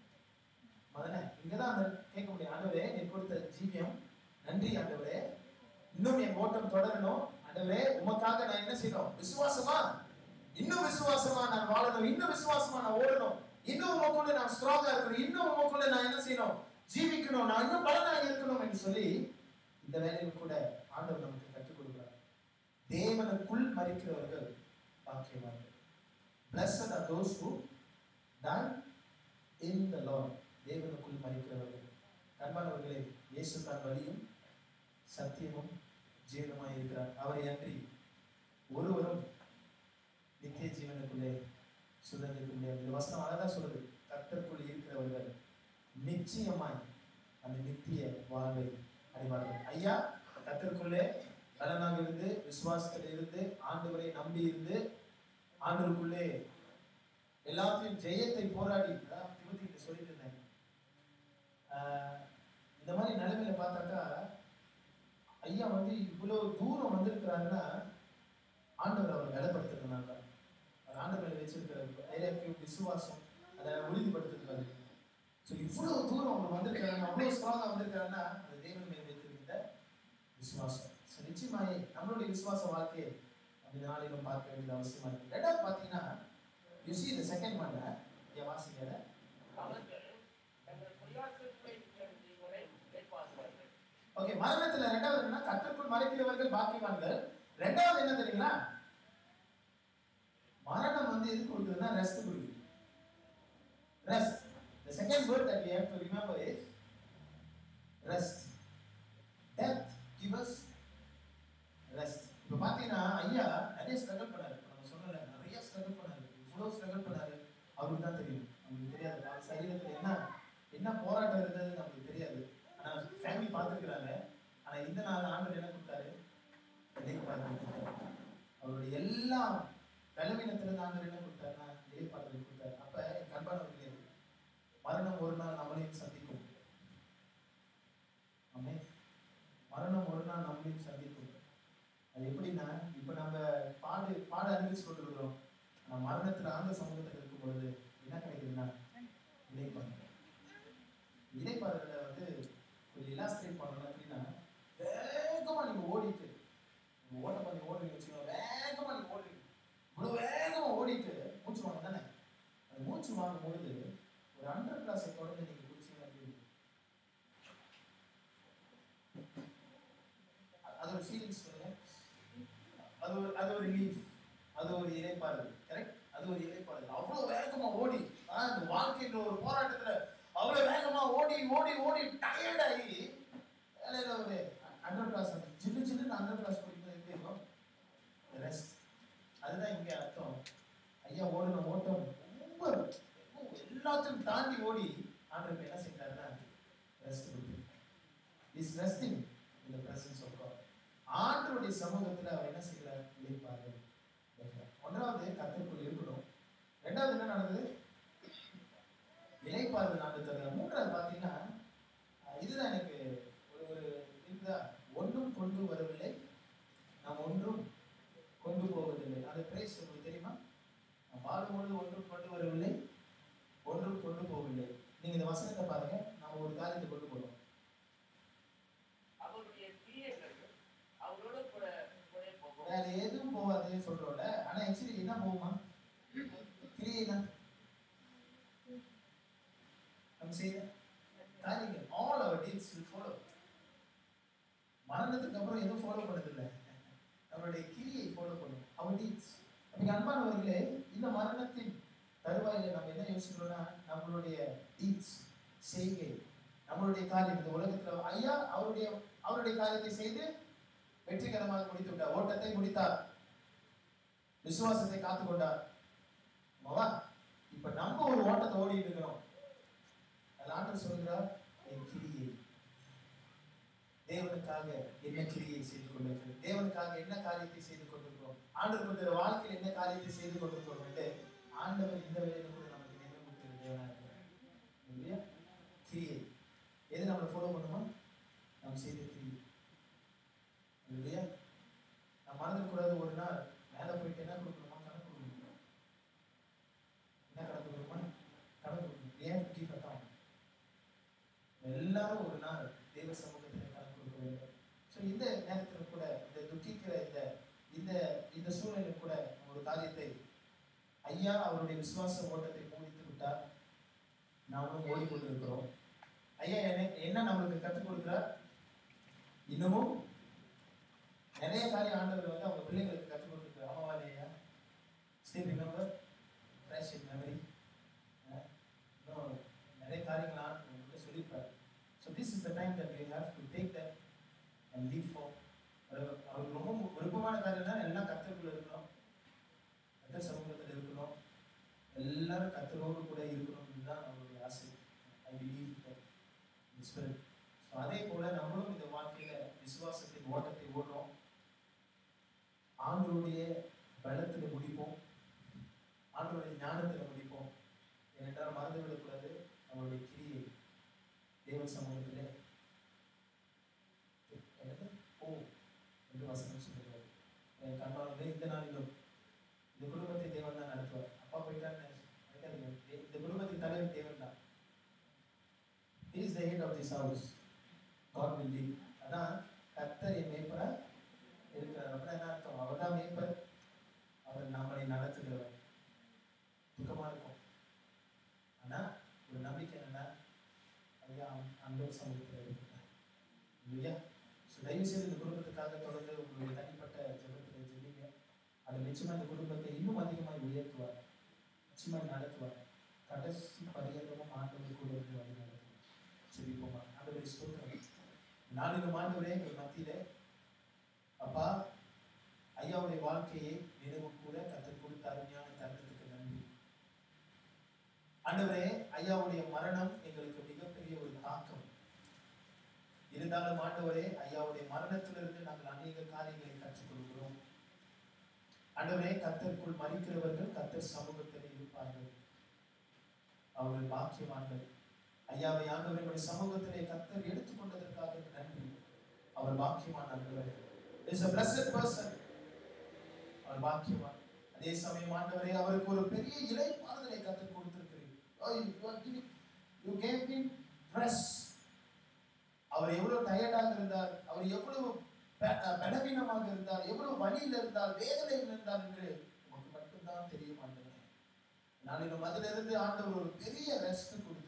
மதனே இங்கதான் அந்த கேட்க முடியும் ஆண்டவரே நீ கொடுத்த ஜீவியம் நன்றி ஆண்டவரே இன்னும் என் ஓட்டம் தொடரணும் ஆண்டவரே உமக்காக நான் என்ன செய்யணும் விசுவாசமா இன்னும் விசுவாசமா நான் வாழணும் இன்னும் விசுவாசமா நான் ஓடணும் இன்னும் உமக்குள்ள நான் ஸ்ட்ராங்கா இருக்கணும் இன்னும் உமக்குள்ள நான் என்ன செய்யணும் ஜீவிக்கணும் நான் இன்னும் பலனாக இருக்கணும் என்று சொல்லி இந்த வேலையில் கூட ஆண்டவர் நமக்கு கற்றுக் கொடுக்கிறார் தேவனுக்குள் மறிக்கிறவர்கள் பாக்கியவான்கள் blessed are those who die in the Lord தேவனுக்குள் மறிக்கிறவர்கள் கண்பானவர்களே இயேசு தான் வழியும் சத்தியமும் ஜீவனமாய் இருக்கிறார் அவரை அன்றி ஒருவரும் நித்திய ஜீவனுக்குள்ளே சுதந்திரிக்க முடியாது இந்த வசனம் அழகா சொல்லுது கர்த்தருக்குள் இருக்கிறவர்கள் நிச்சயமாய் அந்த நித்திய வாழ்வை அடைவார்கள் ஐயா கர்த்தருக்குள்ளே பலனாக இருந்து விசுவாசத்தில் இருந்து ஆண்டவரை நம்பி இருந்து ஆண்டவருக்குள்ளே எல்லாத்தையும் ஜெயத்தை போராடி அதான் திமுத்தி சொல்லிட்டு இருந்தேன் ஆஹ் இந்த மாதிரி நிலைமையில பார்த்தாக்கா ஐயா வந்து இவ்வளவு தூரம் வந்திருக்கிறாருன்னா ஆண்டவர் அவர் பலப்படுத்துறதுனால அவர் ஆண்டவரை வச்சிருக்கிற தைரியத்தையும் விசுவாசம் அதை உறுதிப்படுத்திருக்காரு ஸோ இவ்வளவு தூரம் அவர் வந்திருக்காரு அவ்வளவு ஸ்ட்ராங்கா வந்திருக்காருன்னா அது தேவன் மேல் வைத்திருக்கிற விசுவாசம் ஸோ நிச்சயமாயே நம்மளுடைய விசுவாச வாழ்க்கையை அந்த நாளிலும் பார்க்க வேண்டியது அவசியமா இருக்கு ரெண்டாவது பார்த்தீங்கன்னா யூ சி இந்த செகண்ட் ஒன்ல என் வாசிக்கிற
அவர்கள் தங்கள் பிரயாசத்தை இருக்கிறவரை கேட்பார்கள்
ஓகே மரணத்துல ரெண்டாவது என்னன்னா கற்றுக்குள் மறைக்கிறவர்கள் பாக்கியவான்கள் ரெண்டாவது என்ன தெரியுங்களா மரணம் வந்து எது கொடுக்குதுன்னா ரெஸ்ட் கொடுக்குது rest the second word that we have to remember is rest death give us rest இப்போ பார்த்தீங்கன்னா ஐயா நிறைய ஸ்ட்ரகிள் பண்ணாரு இப்ப நம்ம சொன்னல நிறைய ஸ்ட்ரகிள் பண்ணாரு இவ்வளோ ஸ்ட்ரகிள் பண்ணாரு அவருக்கு தான் தெரியும் நமக்கு தெரியாது அவர் சரீரத்தில் என்ன என்ன போராட்டம் இருந்தது நமக்கு தெரியாது ஆனா ஃபேமிலி பார்த்துருக்குறாங்க ஆனா இந்த நாள் ஆண்டு என்ன கொடுத்தாரு இலைக்கு பார்த்து கொடுத்தாரு அவருடைய எல்லா பலவீனத்துல ஆண்டு என்ன கொடுத்தாருன்னா இலை பார்த்து கொடுத்தாரு அப்ப என் கண்பானவர்களே மரணம் ஒரு நாள் நம்மளையும் சந்திக்கும் ஆமே மரணம் ஒரு நாள் நம்மளையும் சந்திக்கும் அது எப்படின்னா இப்ப நம்ம பாடு பாட அறிவிச்சு கொண்டிருக்கிறோம் ஆனா மரணத்துல ஆந்த சமூகத்துல இருக்கும் பொழுது என்ன கிடைக்குதுன்னா இலைப்பாடு இலைப்பாடுல வந்து கொஞ்சம் இலாஸ்ட்ரேட் பண்ணணும் அப்படின்னா வேகமா நீங்க ஓடிட்டு நீங்க ஓட்ட பண்ணி ஓடுறீங்க வச்சுக்கோங்க வேகமா நீங்க ஓடுறீங்க இவ்வளவு வேகமா ஓடிட்டு மூச்சு வாங்க தானே அந்த மூச்சு வாங்கும் பொழுது ஒரு ஹண்ட்ரட் கிளாஸை தொடர்ந்து நீங்க குடிச்சீங்கன்னா எப்படி இருக்கும்? அ- அது ஒரு ஃபீலிங்ஸ் சொல்லுங்க அது ஒரு அது ஒரு லீஃப் அது ஒரு இலைப்பாறுதல் கரெக்ட் அது ஒரு இலைப்பாறுதல் அவ்வளவு வேகமா ஓடி ஆ, இந்த வாழ்க்கைன்ற ஒரு போராட்டத்துல அவ்வளவு வேகமா ஓடி ஓடி ஓடி டயர்ட் ஆகி வேலையில ஒரு ஹண்ட்ரட் கிளாஸ் ஜில்லு ஜில்லுன்னு ஹண்ட்ரட் கிளாஸ் குடிக்கிறது எப்படி இருக்கும் ரெஸ்ட் அதுதான் இங்க அர்த்தம் ஐயா ஓடின ஓட்டம் ரொம்ப ரொம்ப எல்லாத்தையும் தாண்டி ஓடி ஆண்டவர் என்ன செஞ்சாருன்னா ரெஸ்ட் கொடுத்து is resting in the presence of God ஆண்டவருடைய சமூகத்துல அவர் என்ன செய்கிறார் இழைப்பாரு ஒன்றாவது கத்திற்குள் இருக்கணும் ரெண்டாவது என்ன நடந்தது இலைப்பாறுதல் நாட்டு தருகிறார் மூன்றாவது பார்த்தீங்கன்னா அஹ் இதுதான் எனக்கு ஒரு ஒரு இதுதா ஒன்றும் கொண்டு வரவில்லை நாம் ஒன்றும் கொண்டு போவதில்லை அது பிரைஸ் உங்களுக்கு தெரியுமா நாம் வாழும்பொழுது ஒன்றும் கொண்டு வரவில்லை ஒன்றும் கொண்டு போகவில்லை நீங்க இந்த வசனத்தை பாருங்க நாம் ஒரு காரியத்தை கொண்டு போறோம்
அவருடைய கிரியைகள் அவரோட கூட கூட போகும்
வேற எதுவும் போகாதுன்னு சொல்றோம்ல ஆனா ஆக்சுவலி என்ன போகுமா கிரியை தான் நம்ம செய்ய காரியங்கள் all our deeds will follow மரணத்துக்கு அப்புறம் எதுவும் ஃபாலோ பண்ணதில்லை நம்மளுடைய கிரியை ஃபாலோ பண்ணும் அவர் டீல்ஸ் அப்படி அன்பானவர்களே இந்த மரணத்தின் தருவாயில நம்ம என்ன யோசிக்கிறோம்னா நம்மளுடைய டீல்ஸ் செய்கை நம்மளுடைய காரியம் இந்த உலகத்துல ஐயா அவருடைய அவருடைய காரியத்தை செய்து வெற்றிகரமாக முடித்து விட்டார் ஓட்டத்தை முடித்தார் விசுவாசத்தை காத்துக்கொண்டார் ஆமாவா இப்ப நம்ம ஒரு ஓட்டத்தை ஓடிட்டு இருக்கிறோம் அதில் ஆண்டவர் சொல்கிறார் என் கிரியை தேவனுக்காக என்ன கிரியை செய்து கொண்டிருக்கிறோம் தேவனுக்காக என்ன காரியத்தை செய்து கொண்டிருக்கிறோம் ஆண்டவர் கொடுத்த வாழ்க்கையில் என்ன காரியத்தை செய்து கொண்டிருக்கிறோம் என்று ஆண்டவர் இந்த வேலையில கூட நமக்கு நினைவூட்டுகிற தேவனா இருக்கிறார் இல்லையா கிரியை எது நம்மளை ஃபாலோ பண்ணுமா நாம் செய்த கிரியை இல்லையா நான் மறந்துடக்கூடாது ஒரு நாள் மேலே போயிட்டு என்ன கொடுக்கணுமா கணக்கு கொடுக்கணும் என்ன கணக்கு கொடுக்கணுமா கணக்கு கொடுக்கணும் ஏன் கீழ் கட்டாம எல்லாரும் ஒரு நாள் தேவ சமூகத்தில் கணக்கு கொடுக்க வேண்டும் ஸோ இந்த நேரத்தில் கூட இந்த துக்கிக்கிற இந்த இந்த இந்த சூழ்நிலையில் கூட நம்ம ஒரு காரியத்தை ஐயா அவருடைய விசுவாச ஓட்டத்தை முடித்து விட்டார் நாமும் ஓடிக்கொண்டிருக்கிறோம் ஐயா என்ன என்ன நம்மளுக்கு கற்றுக் கொடுக்கிறார் இன்னமும் நிறைய காரியம் ஆண்டவர் வந்து அவங்க பிள்ளைங்களுக்கு கற்றுக் கொடுத்துருக்காரு ஆமாவா இல்லையா still remember fresh in memory இன்னும் நிறைய காரியங்கள் ஆண்டவர் உங்களுக்கு சொல்லியிருப்பார் so this is the time that you have to take that and leave for அவருக்கு ரொம்ப விருப்பமான காரியம்னா எல்லாம் கத்தருக்குள்ள இருக்கணும் கத்தர் சமூகத்தில் இருக்கணும் எல்லாரும் கத்தரோடு கூட இருக்கணும்னு தான் அவருடைய ஆசை I believe that spirit so அதே போல நம்மளும் இந்த வாழ்க்கையில விசுவாசத்தின் ஓட்டத்தை ஓடுறோம் ஆண்டவருடைய பலத்துல முடிப்போம் ஆண்டவருடைய ஞானத்துல முடிப்போம் ஏனென்றால் மறந்து விடக்கூடாது அவருடைய கிரியை தேவன் சமூகத்திலே என்னது? ஓ என்று வசனம் சொல்லுகிறார் என் கண்ணாலே இந்த நாளிலும் இந்த குடும்பத்தை தேவன் தான் நடத்துவார் அப்பா போயிட்டான்னு நினைக்காதீங்க. தே- இந்த குடும்பத்தின் தலைவர் தேவன் தான் He is the head of this house. God will lead. அதான் கர்த்தர் என் மேய்ப்பரா இருக்கிறார் அப்படின்னா என்ன அர்த்தம் அவர் தான் மேய்ப்பர் அவர் நம்மளை நடத்துகிறவர் துக்கமா இருக்கும் ஆனா ஒரு நம்பிக்கை என்னன்னா ஐயா அந்த சமூகத்தில் இருக்கிறார் இல்லையா ஸோ தயவு செய்து இந்த குடும்பத்துக்காக தொடர்ந்து உங்களுடைய தனிப்பட்ட ஜெபத்தில் ஜெபிங்க அது நிச்சயமா இந்த குடும்பத்தை இன்னும் அதிகமாக உயர்த்துவார் நிச்சயமா நடத்துவார் கடைசி பரியந்தமும் ஆண்டவர் கூட இருந்து வழி நடத்துவார் ஜெபிப்போமா ஆண்டவரை ஸ்தோத்திரம் நான்கு ஆண்டவரே எங்கள் மத்தியில அப்பா ஐயாவுடைய வாழ்க்கையை நினைவு கூட கற்றுக் கொடுத்த அருமையான தருணத்துக்கு நன்றி ஆண்டவரே ஐயாவுடைய மரணம் எங்களுக்கு மிகப்பெரிய ஒரு தாக்கம் இருந்தாலும் ஆண்டவரே ஐயாவுடைய மரணத்திலிருந்து நாங்கள் அநேக காரியங்களை கற்றுக் கொடுக்கிறோம் ஆண்டவரே கத்தருக்குள் மறிக்கிறவர்கள் கத்தர் சமூகத்தில் இருப்பார்கள் அவர்கள் பாக்கியவான்கள் ஐயாவை ஆண்டவர்களுடைய சமூகத்திலே கத்தர் எடுத்துக்கொண்டதற்காக நன்றி அவர் பாக்கியவான் ஆண்டவர் இஸ் a blessed person அவர் பாக்கியவான் அதே சமயம் ஆண்டவரே அவருக்கு ஒரு பெரிய இலைப்பாறுதலை கற்றுக் கொடுத்திருக்கிறீர் Oh, you are giving- you gave him rest. அவர் எவ்வளவு டயர்டாக இருந்தார் அவர் எவ்வளவு ப- அஹ் பலவீனமாக இருந்தார் எவ்வளவு வலியில் இருந்தார் வேதனையில் இருந்தார் என்று உமக்கு மட்டும்தான் தெரியும் ஆண்டவரே நாளிலும் அதிலிருந்து ஆண்டவர் ஒரு பெரிய ரெஸ்ட் கொடுத்து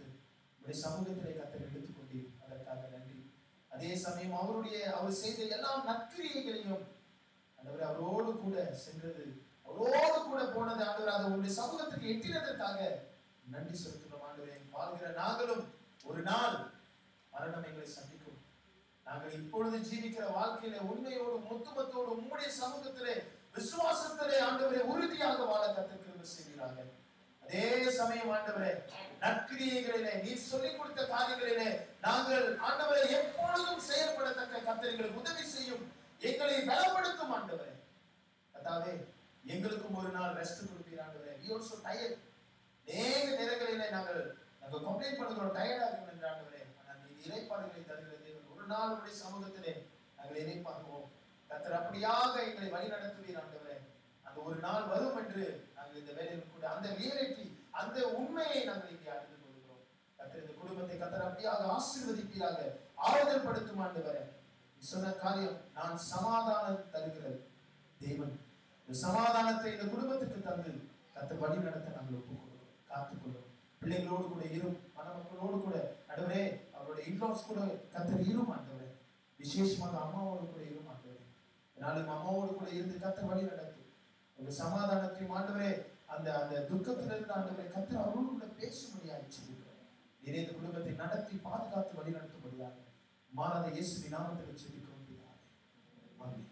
உடைய சமூகத்திலே கத்தர் எடுத்துக்கொண்டீர் அதற்காக நன்றி அதே சமயம் அவருடைய அவர் செய்த எல்லா நற்கிரியைகளையும் ஆண்டவரே அவரோடு கூட சென்றது அவரோடு கூட போனது ஆண்டவர் அதை உங்களுடைய சமூகத்துக்கு எட்டினதற்காக நன்றி செலுத்துகிறோம் ஆண்டவரே வாழ்கிற நாங்களும் ஒரு நாள் மரணம் எங்களை சந்திக்கும் நாங்கள் இப்பொழுது ஜீவிக்கிற வாழ்க்கையில உண்மையோடு முத்துமத்தோடு உம்முடைய சமூகத்திலே விசுவாசத்திலே ஆண்டவரே உறுதியாக வாழ கத்திருக்கிற செய்கிறாங்க அதே சமயம் ஆண்டவரே நற்கிரியைகளிலே நீர் சொல்லிக் கொடுத்த காரியங்களிலே நாங்கள் ஆண்டவரை எப்பொழுதும் செயல்படத்தக்க கத்தரிகளுக்கு உதவி செய்யும் எங்களை பலப்படுத்தும் ஆண்டவரே அதாவது எங்களுக்கும் ஒரு நாள் ரெஸ்ட் கொடுப்பீர் ஆண்டவரே we also tired நேர நேரங்களிலே நாங்கள் நாங்கள் கம்ப்ளைண்ட் பண்ணுகிறோம் டயர்டா இருக்கும் என்று ஆண்டவரே ஆனால் நீர் இறைப்பாடுகளை தருகிற தேவன் ஒரு நாள் உடைய சமூகத்திலே நாங்கள் இறைப்பாகுவோம் கத்தர் அப்படியாக எங்களை வழி நடத்துவீர் ஆண்டவரே அந்த ஒரு நாள் வரும் என்று நாங்கள் இந்த வேலையில் கூட அந்த ரியாலிட்டி அந்த உண்மையை நாங்கள் இங்கே அறிந்து கொள்கிறோம் கத்தர் இந்த குடும்பத்தை கத்தர் அப்படியாக ஆசீர்வதிப்பீராக ஆறுதல் படுத்தும் ஆண்டவரே நீ சொன்ன காரியம் நான் சமாதானம் தருகிற தேவன் இந்த சமாதானத்தை இந்த குடும்பத்துக்கு தந்து கத்தர் வழி நடத்த நாங்கள் ஒப்புக்கொள்கிறோம் காத்துக்கொள்கிறோம் பிள்ளைகளோடு கூட இரும் மணமக்களோடு கூட நடுவரே அவருடைய இன்லாஸ் கூட கத்தர் இரும் ஆண்டவரே விசேஷமாக அம்மாவோடு கூட இரும் ஆண்டவரே நாளும் அம்மாவோடு கூட இருந்து கத்தர் வழி நடத்தும் உங்க சமாதானத்தையும் ஆண்டவரே அந்த அந்த துக்கத்திலிருந்து ஆண்டவரே கத்தர் அவரோடு கூட பேசும்படியாக சொல்லுகிறோம் நீரே இந்த குடும்பத்தை நடத்தி பாதுகாத்து வழி நடத்தும்படியாக மாறாத இயேசுவின் நாமத்தில் செபிக்கிறோம் பிதாவே. ஆமென்.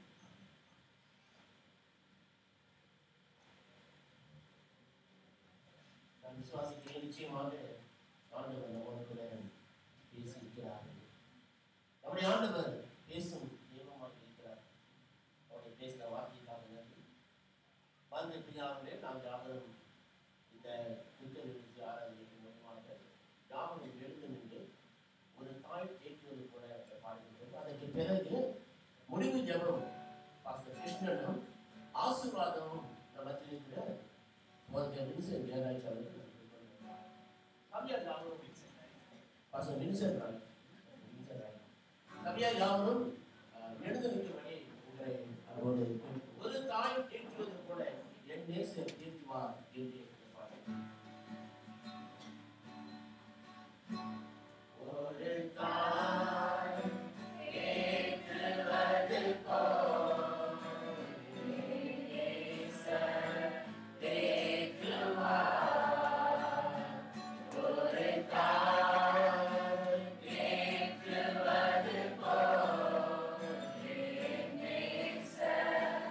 நான் விசுவாசிக்கிறேன் நிச்சயமாக ஆண்டவர் நம்மோடு கூட பேசி இருக்கிறார்கள் நம்முடைய ஆண்டவர் பேசும் தெய்வமாக இருக்கிறார் அவருடைய பேசின வார்த்தைக்காக நன்றி வாழ்ந்த பிரியாமலே நாம் யாவரும் இந்த துக்க நிகழ்ச்சி ஆராதனைக்கு மூலமாக யாவரும் எழுந்து நின்று ஒரு தாய் கேட்கிறது போல பாடுகின்றது அதற்கு பிறகு முடிவு ஜெபம் பாஸ்டர் கிருஷ்ணனும் ஆசீர்வாதமும் நம்ம மத்தியில் இருக்கிற ஒரு வின்சென்ட் ஜெயராஜ் அவர்கள் கவியா யாவரும் pastor Vincent Raj Vincent Raj கவியா யாவரும் அஹ், எழுந்து நிற்கும்படி உங்களை அவரோடு கேட்கிறோம். ஒரு தாய் கேட்கிறது போல என் நேசர் தீர்த்துவார் என்று கேட்பார். ஒரு தாய் கேட்கிறது போல என் நேசர் தேற்றுவார். ஒரு தாய் கேட்கிறது போல என் நேசர்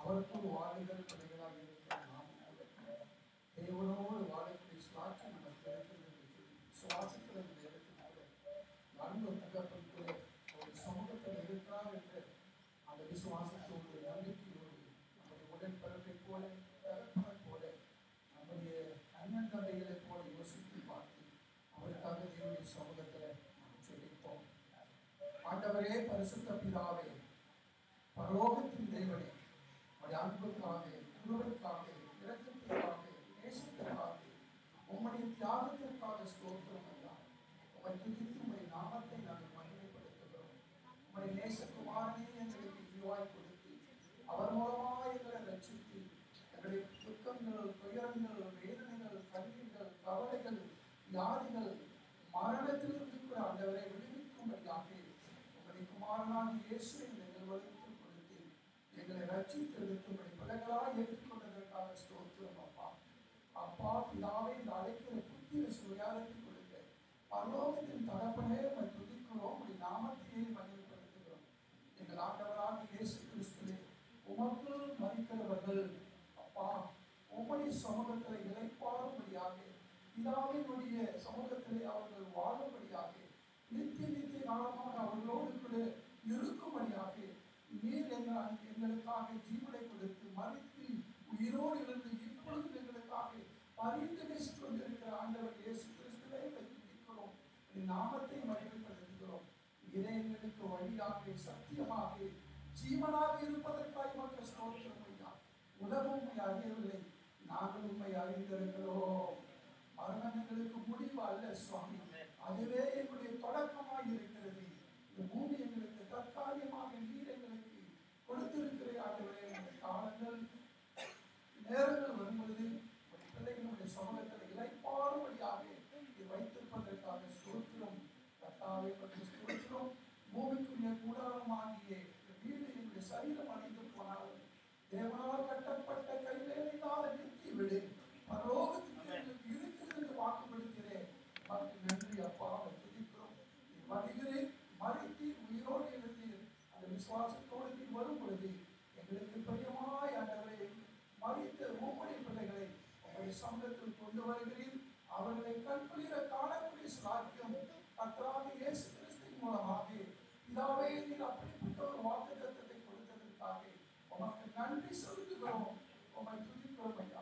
அவருக்குள் வாழுகிற பிள்ளைகளாக இருக்கிற நாம் கூட தேவனோடு வாழக்கூடிய சுவாட்சி நமக்கு கிடைக்கிறது என்று சொல்லி சுவாசிக்கிற இந்த நேரத்தில் கூட நல்ல தகப்பன் கூட ஒரு சமூகத்தில் இருக்கிறார் என்ற அந்த விசுவாசத்தோடு நம்பிக்கையோடு நம்முடைய உடன்பிறப்பை போல தகப்பனை போல நம்முடைய அண்ணன் தந்தைகளை போல யோசித்து பார்த்து அவருக்காக தேவனுடைய சமூகத்தில் நாம் சொல்லிப்போம் ஆண்டவரே பரிசுத்த பிதாவே பரலோகத்தின் தேவனே உடைய அன்புக்காக குருவிற்காக இரக்கத்திற்காக நேசத்திற்காக உம்முடைய தியாகத்திற்காக ஸ்தோத்திரம் ஐயா உம்மை துதித்து உம்முடைய நாமத்தை நாங்கள் மகிமைப்படுத்துகிறோம் உம்முடைய நேசகுமாரனே எங்களுக்கு இதுவாய் கொடுத்து அவர் மூலமாக எங்களை ரட்சித்து எங்களுடைய துக்கங்கள் துயரங்கள் வேதனைகள் கண்ணீர்கள் கவலைகள் வியாதிகள் மரணத்திலிருந்து கூட ஆண்டவரை விடுவிக்கும்படியாக உங்களுடைய குமாரனான இயேசுவை நீங்கள் வலித்து கொடுத்து எங்களை ரட்சித்து எடுக்கும்படி பிள்ளைகளாய் ஏற்றுக்கொண்டதற்காக ஸ்தோத்திரம் அப்பா அப்பா பிதாவை இந்த அழைக்கிற புத்திர சுயாரத்தை கொடுக்க பரலோகத்தின் தகப்பனே உம்மை துதிக்கிறோம் உம்முடைய நாமத்தையே மகிமைப்படுத்துகிறோம் எங்கள் ஆண்டவராக இயேசு கிறிஸ்துவே உமக்குள் மறிக்கிறவர்கள் அப்பா உம்முடைய சமூகத்தில் இழைப்பாரும்படியாக பிதாவினுடைய சமூகத்திலே அவர்கள் வாழும்படியாக நித்திய நித்திய காலமாக அவர்களோடு கூட இருக்கும்படியாக நீர் எங்கள் எங்களுக்காக ஜீவனை கொடுத்து மறித்து உயிரோடு இருந்து இப்பொழுது எங்களுக்காக பரிந்து பேசிக் கொண்டிருக்கிற ஆண்டவர் இயேசு கிறிஸ்துவை வைத்திருக்கிறோம் நாமத்தை மகிமைப்படுத்துகிறோம் இதை எங்களுக்கு வழியாக சத்தியமாக ஜீவனாக இருப்பதற்காக மக்கள் ஸ்தோத்திரம் ஐயா உலகம் உண்மை அறியவில்லை நாங்கள் உண்மை அறிந்திருக்கிறோம் மரணம் எங்களுக்கு முடிவு அல்ல சுவாமி அதுவே எங்களுடைய தொடக்கமாக இருக்கிறது இந்த பூமி எங்களுக்கு தற்காலிகமாக நீர் எங்களுக்கு கொடுத்திருக்கிற ஆண்டவரே இந்த காலங்கள் நேரங்கள் வரும்பொழுது உடைய பிள்ளைகளுடைய சமூகத்தில் இலைப்பாறுபடியாக இது வைத்திருப்பதற்காக ஸ்தோத்திரம் கத்தாவை பற்றி ஸ்தோத்திரம் பூமிக்குரிய கூடாரமாகிய இந்த வீடு என்னுடைய சரீரம் அடைந்து போனாலும் தேவனால் கட்டப்பட்ட கைவேலையினால நிறுத்தி விடு பரலோகத்துக்கு எங்களுக்கு இருக்கிறது என்று வாக்குப்படுகிறேன் உமக்கு நன்றி அப்பா துதிக்கிறோம் நீ வருகிறேன் மறித்து உயிரோடு இருந்தீர் அந்த விசுவாசத்தோடு நீ வரும் பொழுது எங்களுக்கு பிரியமாய் ஆண்டவரே மறித்த உம்முடைய பிள்ளைகளை உங்களுடைய சமூகத்தில் கொண்டு வருகிறீர் அவர்களை கண்குளிர காணக்கூடிய சாத்தியம் கர்த்தராக இயேசு கிறிஸ்துவின் மூலமாக இதாவே நீர் அப்படிப்பட்ட ஒரு வாக்கு தத்தத்தை கொடுத்ததற்காக உமக்கு நன்றி செலுத்துகிறோம் உம்மை துதிக்கிறோம் ஐயா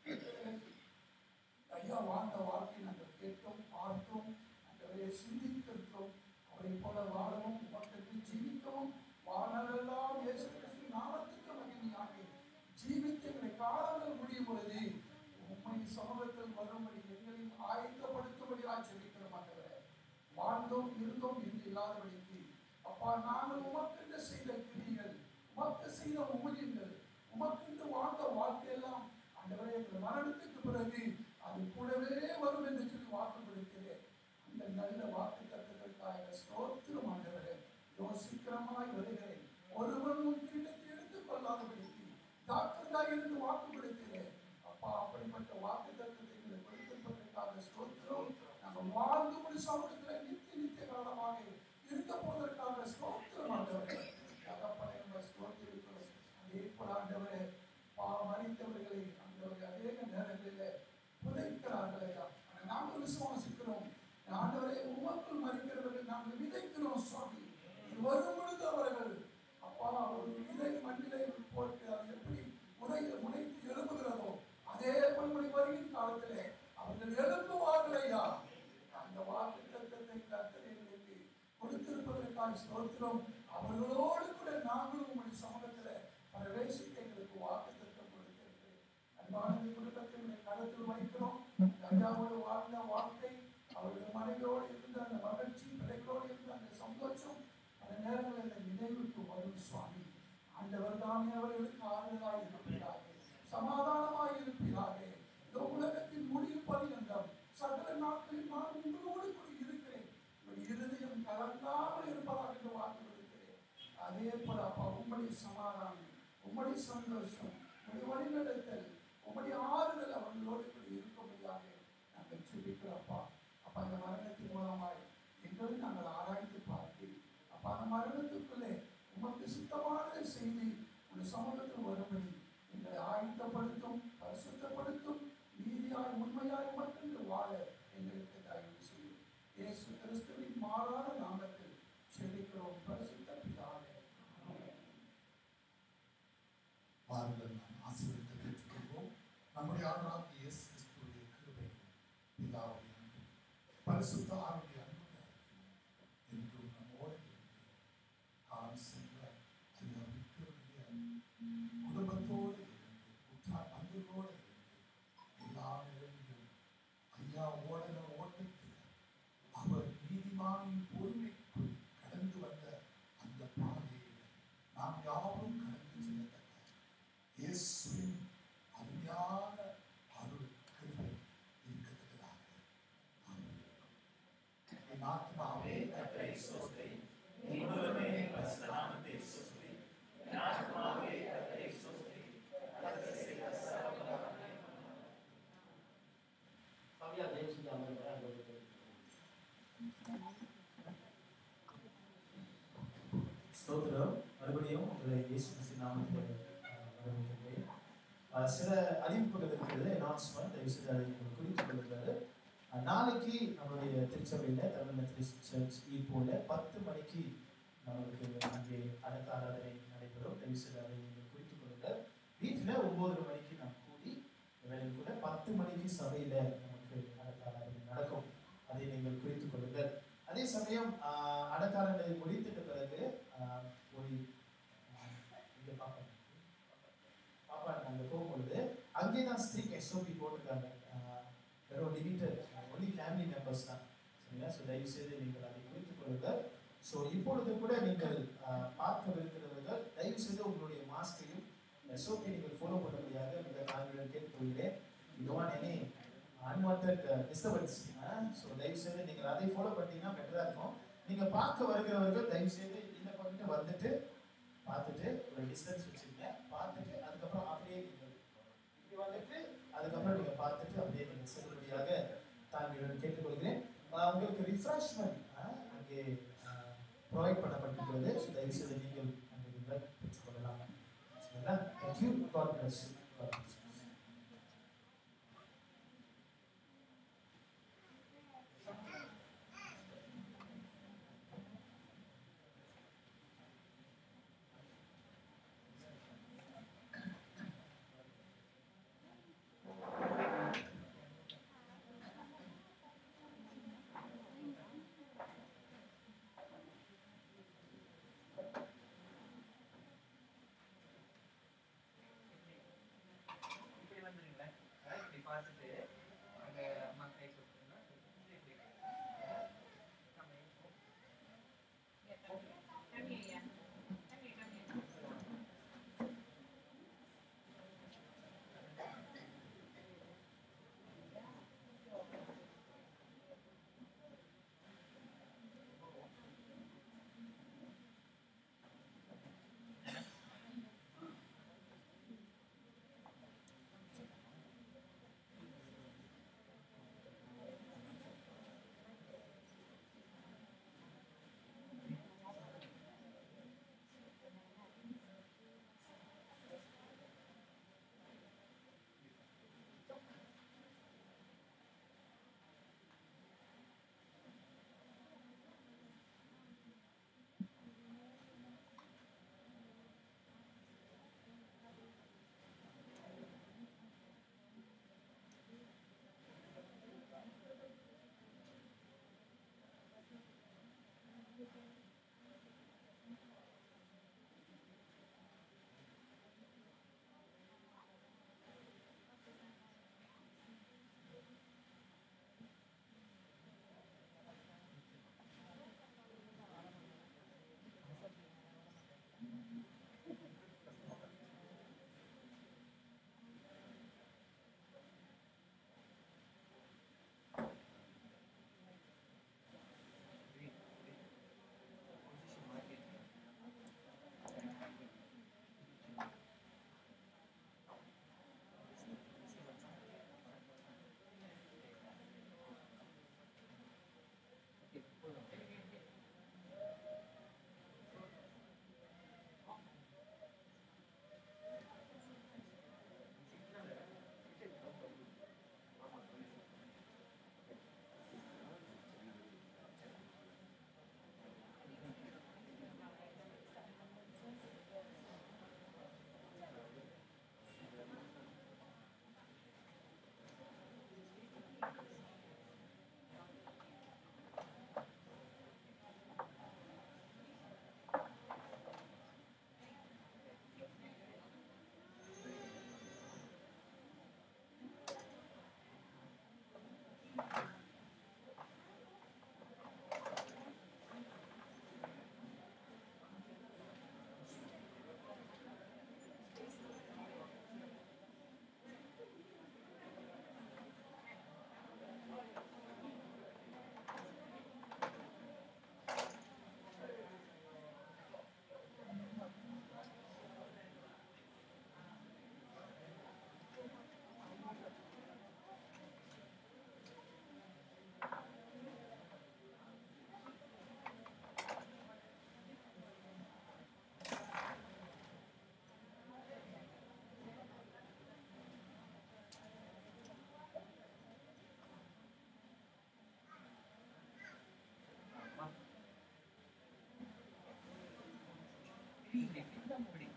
ஐயா வாழ்ந்த வாழ்க்கை நாங்கள் கேட்டோம் பார்த்தோம் ஆண்டவரை சிந்தித்திருக்கிறோம் அவரை போல வாழவும் உமக்கு ஜீவிக்கவும் வாழலாம் இயேசு கிறிஸ்து நாமத்துக்கு மகிமையாக ஜீவித்து எங்களை காலங்கள் முடியும் பொழுது உண்மை சமூகத்தில் வரும்படி எங்களையும் ஆயத்தப்படுத்தும்படியாக ஜெபிக்கிறோம் ஆண்டவரே வாழ்ந்தோம் இருந்தோம் என்று இல்லாதபடிக்கு அப்பா நாங்கள் உமக்கென்று செய்த கிரிகள் உமக்கு செய்த ஊழியங்கள் உமக்கென்று வாழ்ந்த வாழ்க்கையெல்லாம் ஆண்டவரே எங்கள் மரணத்துக்கு பிறகு அது கூடவே வரும் என்று சொல்லி வாக்கு கொடுக்கிறேன் அந்த நல்ல வாக்கு தத்துவதற்காக ஸ்தோத்திரம் ஆண்டவரே யோசிக்கிறமாய் வருகிறேன் ஒருவன் உன் கிரீடத்தை எடுத்துக் கொள்ளாதபடிக்கு ஜாக்கிரதாய் இருந்து வாக்கு கொடுக்கிறேன் அப்பா அப்படிப்பட்ட வாக்கு தத்துவத்தை எங்களுக்கு கொடுத்திருப்பதற்காக ஸ்தோத்திரம் நாங்கள் வாழ்ந்து ஒரு சமூகத்தில் நித்திய நித்திய காலமாக இருக்க போவதற்காக ஸ்தோத்திரம் ஆண்டவரே தகப்பனை நம்ம ஸ்தோத்திரிக்கிறோம் அதே போல ஆண்டவரே பா மறித்தவர்களை ஆண்டவரை அநேக நேரங்களில் புதைக்கிறார்கள் ஐயா ஆனால் நாங்கள் விசுவாசிக்கிறோம் ஆண்டவரை உமக்குள் மறிக்கிறவர்கள் நாங்கள் விதைக்கிறோம் சுவாமி இது வரும் பொழுது அவர்கள் அப்பா ஒரு விதை மண்ணிலே போட்டு அது எப்படி முறையில் முனைத்து எழுப்புகிறதோ அதே பண்புடைய வருகிற காலத்திலே அவர்கள் எழுப்புவார்கள் ஐயா அந்த வாக்கு தத்தத்தை கர்த்தர் எங்களுக்கு கொடுத்திருப்பதற்காக ஸ்தோத்திரம் அவர்களோடு கூட நாங்களும் உங்களுடைய சமூகத்தில் பிரவேசிக்க எங்களுக்கு வாக்கு தத்தம் கொடுத்திருக்கிறேன் அன்பான இந்த குடும்பத்தை உடைய கருத்தில் வைக்கிறோம் ஐயாவோடு வாழ்ந்த வாழ்க்கை அவருடைய மனைவியோடு இருந்த அந்த மகிழ்ச்சி பிள்ளைகளோடு இருந்த அந்த சந்தோஷம் அந்த நேரங்களில் அந்த நினைவுக்கு வரும் சுவாமி ஆண்டவர் தாமே அவர்களுக்கு ஆறுதலாய் இருப்பீராக சமாதானமாய் இருப்பீராக இந்த உலகத்தின் முடிவு பரியந்தம் சகல நாட்களில் நான் உங்களோடு கூட இருக்கிறேன் உங்கள் இருதயம் கலங்காமல் இருப்பதாக என்று வாக்கு கொடுக்கிறேன் அதே போல அப்பா உம்முடைய சமாதானம் உம்முடைய சந்தோஷம் உம்முடைய வழிநடத்தல் உம்முடைய ஆறுதல் அவர்களோடு கூட இருக்கும்படியாக நாங்கள் ஜெபிக்கிறோம்ப்பா அப்பா அந்த மரணத்தின் மூலமாய் எங்களை நாங்கள் ஆராய்ந்து பார்த்து அப்பா அந்த மரணத்துக்குள்ளே உமக்கு சுத்தமானதை செய்து உன் சமூகத்தில் வரும்படி எங்களை ஆயத்தப்படுத்தும் பரிசுத்தப்படுத்தும் நீதியாய் உண்மையாய் மட்டும் வாழ எங்களுக்கு தயவு செய்யும் இயேசு கிறிஸ்துவின் மாறாத நாமத்தில் செபிக்கிறோம் பரிசுத்த பிதாவே
வாருங்கள் நாம் ஆசீர்வாதத்தை பெற்றுக்கொள்வோம் நம்முடைய ஆண்டவராகிய இயேசு கிறிஸ்துவுடைய கிருபை பிதாவுடைய அன்பு பரிசுத்த ஆவிய அன்பு என்றும் நம்மோடு இருந்து காலம் சென்ற ஐயா விக்டருடைய குடும்பத்தோடு இருந்து உற்றார் பங்குகளோடு இருந்து எல்லா நிலையிலும் ஐயா ஓடன ஓட்டத்தில் அவர் நீதிமானின் பொறுமைக்குள் கடந்து வந்த அந்த பாதையை நாம் யாரும் கடந்து செல்லத்தக்க இயேசுவின் அருமையான அருள் கிருபை இருக்கத்தக்கதாக ஆமென். என் ஆத்மாவே கர்த்தரை ஸ்தோத்திரி. என் முழுவதுமே பரிசுத்த நாமத்தை ஸ்தோத்திரி. என் ஆத்மாவே கர்த்தரை ஸ்தோத்திரி. கர்த்தர் செய்த சகல உபகாரங்களையும்
கவியா தயவு செஞ்சு அமருங்க அங்கே
ஸ்தோத்திரம் மறுபடியும் உங்களை இயேசு கிறிஸ்து நாமத்தில் அஹ், வரவேற்கிறேன் அஹ், சில அறிவிப்புகள் இருக்கிறது அனௌன்ஸ்மெண்ட் தயவு செய்து அதை நீங்கள் குறித்து கொள்கிறாரு நாளைக்கு நம்மளுடைய திருச்சபையில் தமிழ் மெத்தடிஸ்ட் சர்ச் ஈப்போல பத்து மணிக்கு நம்மளுக்கு அங்கே அடுத்த ஆராதனை நடைபெறும் தயவு செய்து அதை நீங்கள் குறித்துக் கொள்ளுங்கள் வீட்டில் ஒன்பது மணிக்கு நாம் கூடி வேலையில் கூட பத்து மணிக்கு சபையில் நமக்கு அடுத்த ஆராதனை நடக்கும் அதை நீங்கள் குறித்துக் கொள்ளுங்கள் அதே சமயம் ஆஹ், அடக்காரங்களை முடித்துட்ட பிறகு ஆஹ், ஒரு ஆஹ், இங்க பாப்பா பாப்பா அங்கே போகும்பொழுது அங்கே தான் ஸ்திரீக் எஸ்ஓபி போட்டிருக்காங்க ஆஹ், வெறும் லிமிட்டட் ஒன்லி ஃபேமிலி மெம்பர்ஸ் தான் சரிங்களா ஸோ தயவு செய்து நீங்கள் அதை குறித்துக் கொள்ளுங்கள் ஸோ இப்பொழுது கூட நீங்கள் ஆஹ், பார்க்கவிருக்கிறவர்கள் தயவு செய்து உங்களுடைய மாஸ்கையும் எஸ்ஓபி நீங்கள் ஃபாலோ பண்ணும்படியாக மிக தாழ்வுடன் கேட்டுக்கொள்கிறேன் இதுவான் எனி அன்வான்ட் டிஸ்டர்பன்ஸ் ஸோ தயவு செய்து நீங்கள் அதை ஃபாலோ பண்ணிட்டீங்கன்னா பெட்டராக இருக்கும் நீங்கள் பார்க்க வருகிறவர்கள் தயவு செய்து இந்த பக்கத்து வந்துட்டு பார்த்துட்டு ஒரு டிஸ்டன்ஸ் வச்சுருங்க பார்த்துட்டு அதுக்கப்புறம் அப்படியே நீங்கள் இப்படி வந்துட்டு அதுக்கப்புறம் நீங்கள் பார்த்துட்டு அப்படியே நீங்கள் செல்லுபடியாக தாங்களுடன் கேட்டுக்கொள்கிறேன் ஆஹ் உங்களுக்கு ரிஃப்ரெஷ்மெண்ட் அங்கே ப்ரொவைட் பண்ணப்பட்டிருக்கிறது ஸோ தயவு செய்து நீங்கள் அங்கே நீங்கள் பெற்றுக்கொள்ளலாம் சரிங்களா thank you God bless God bless
ஆ
இப்படி இப்படி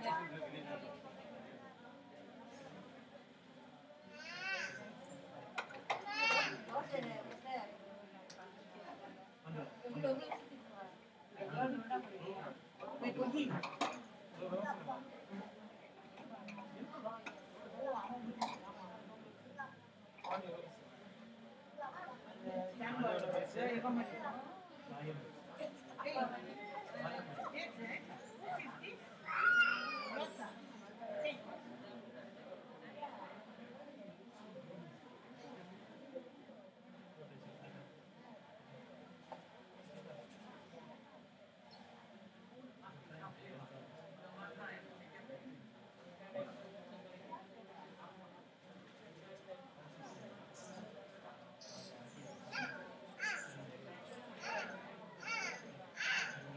Thank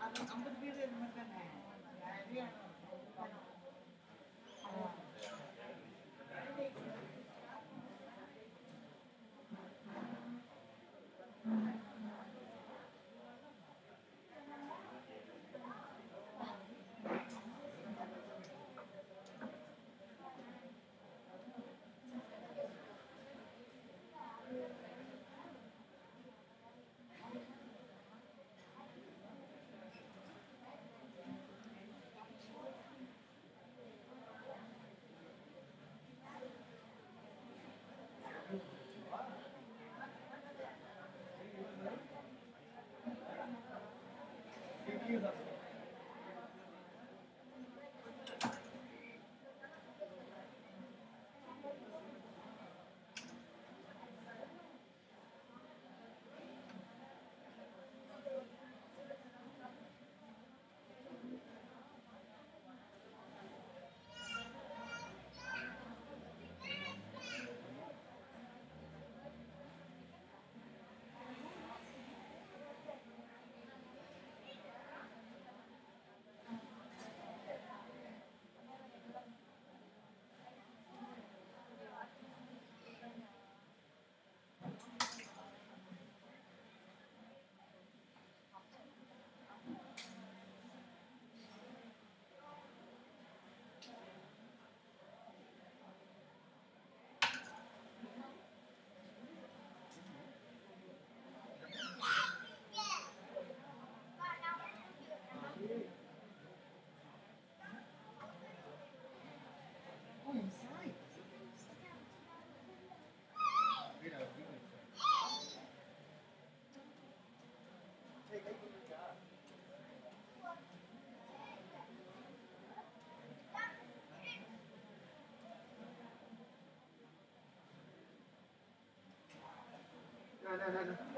ஐம்பது பேர் இது மாதிரி தானே நிறைய
No, no, no, no.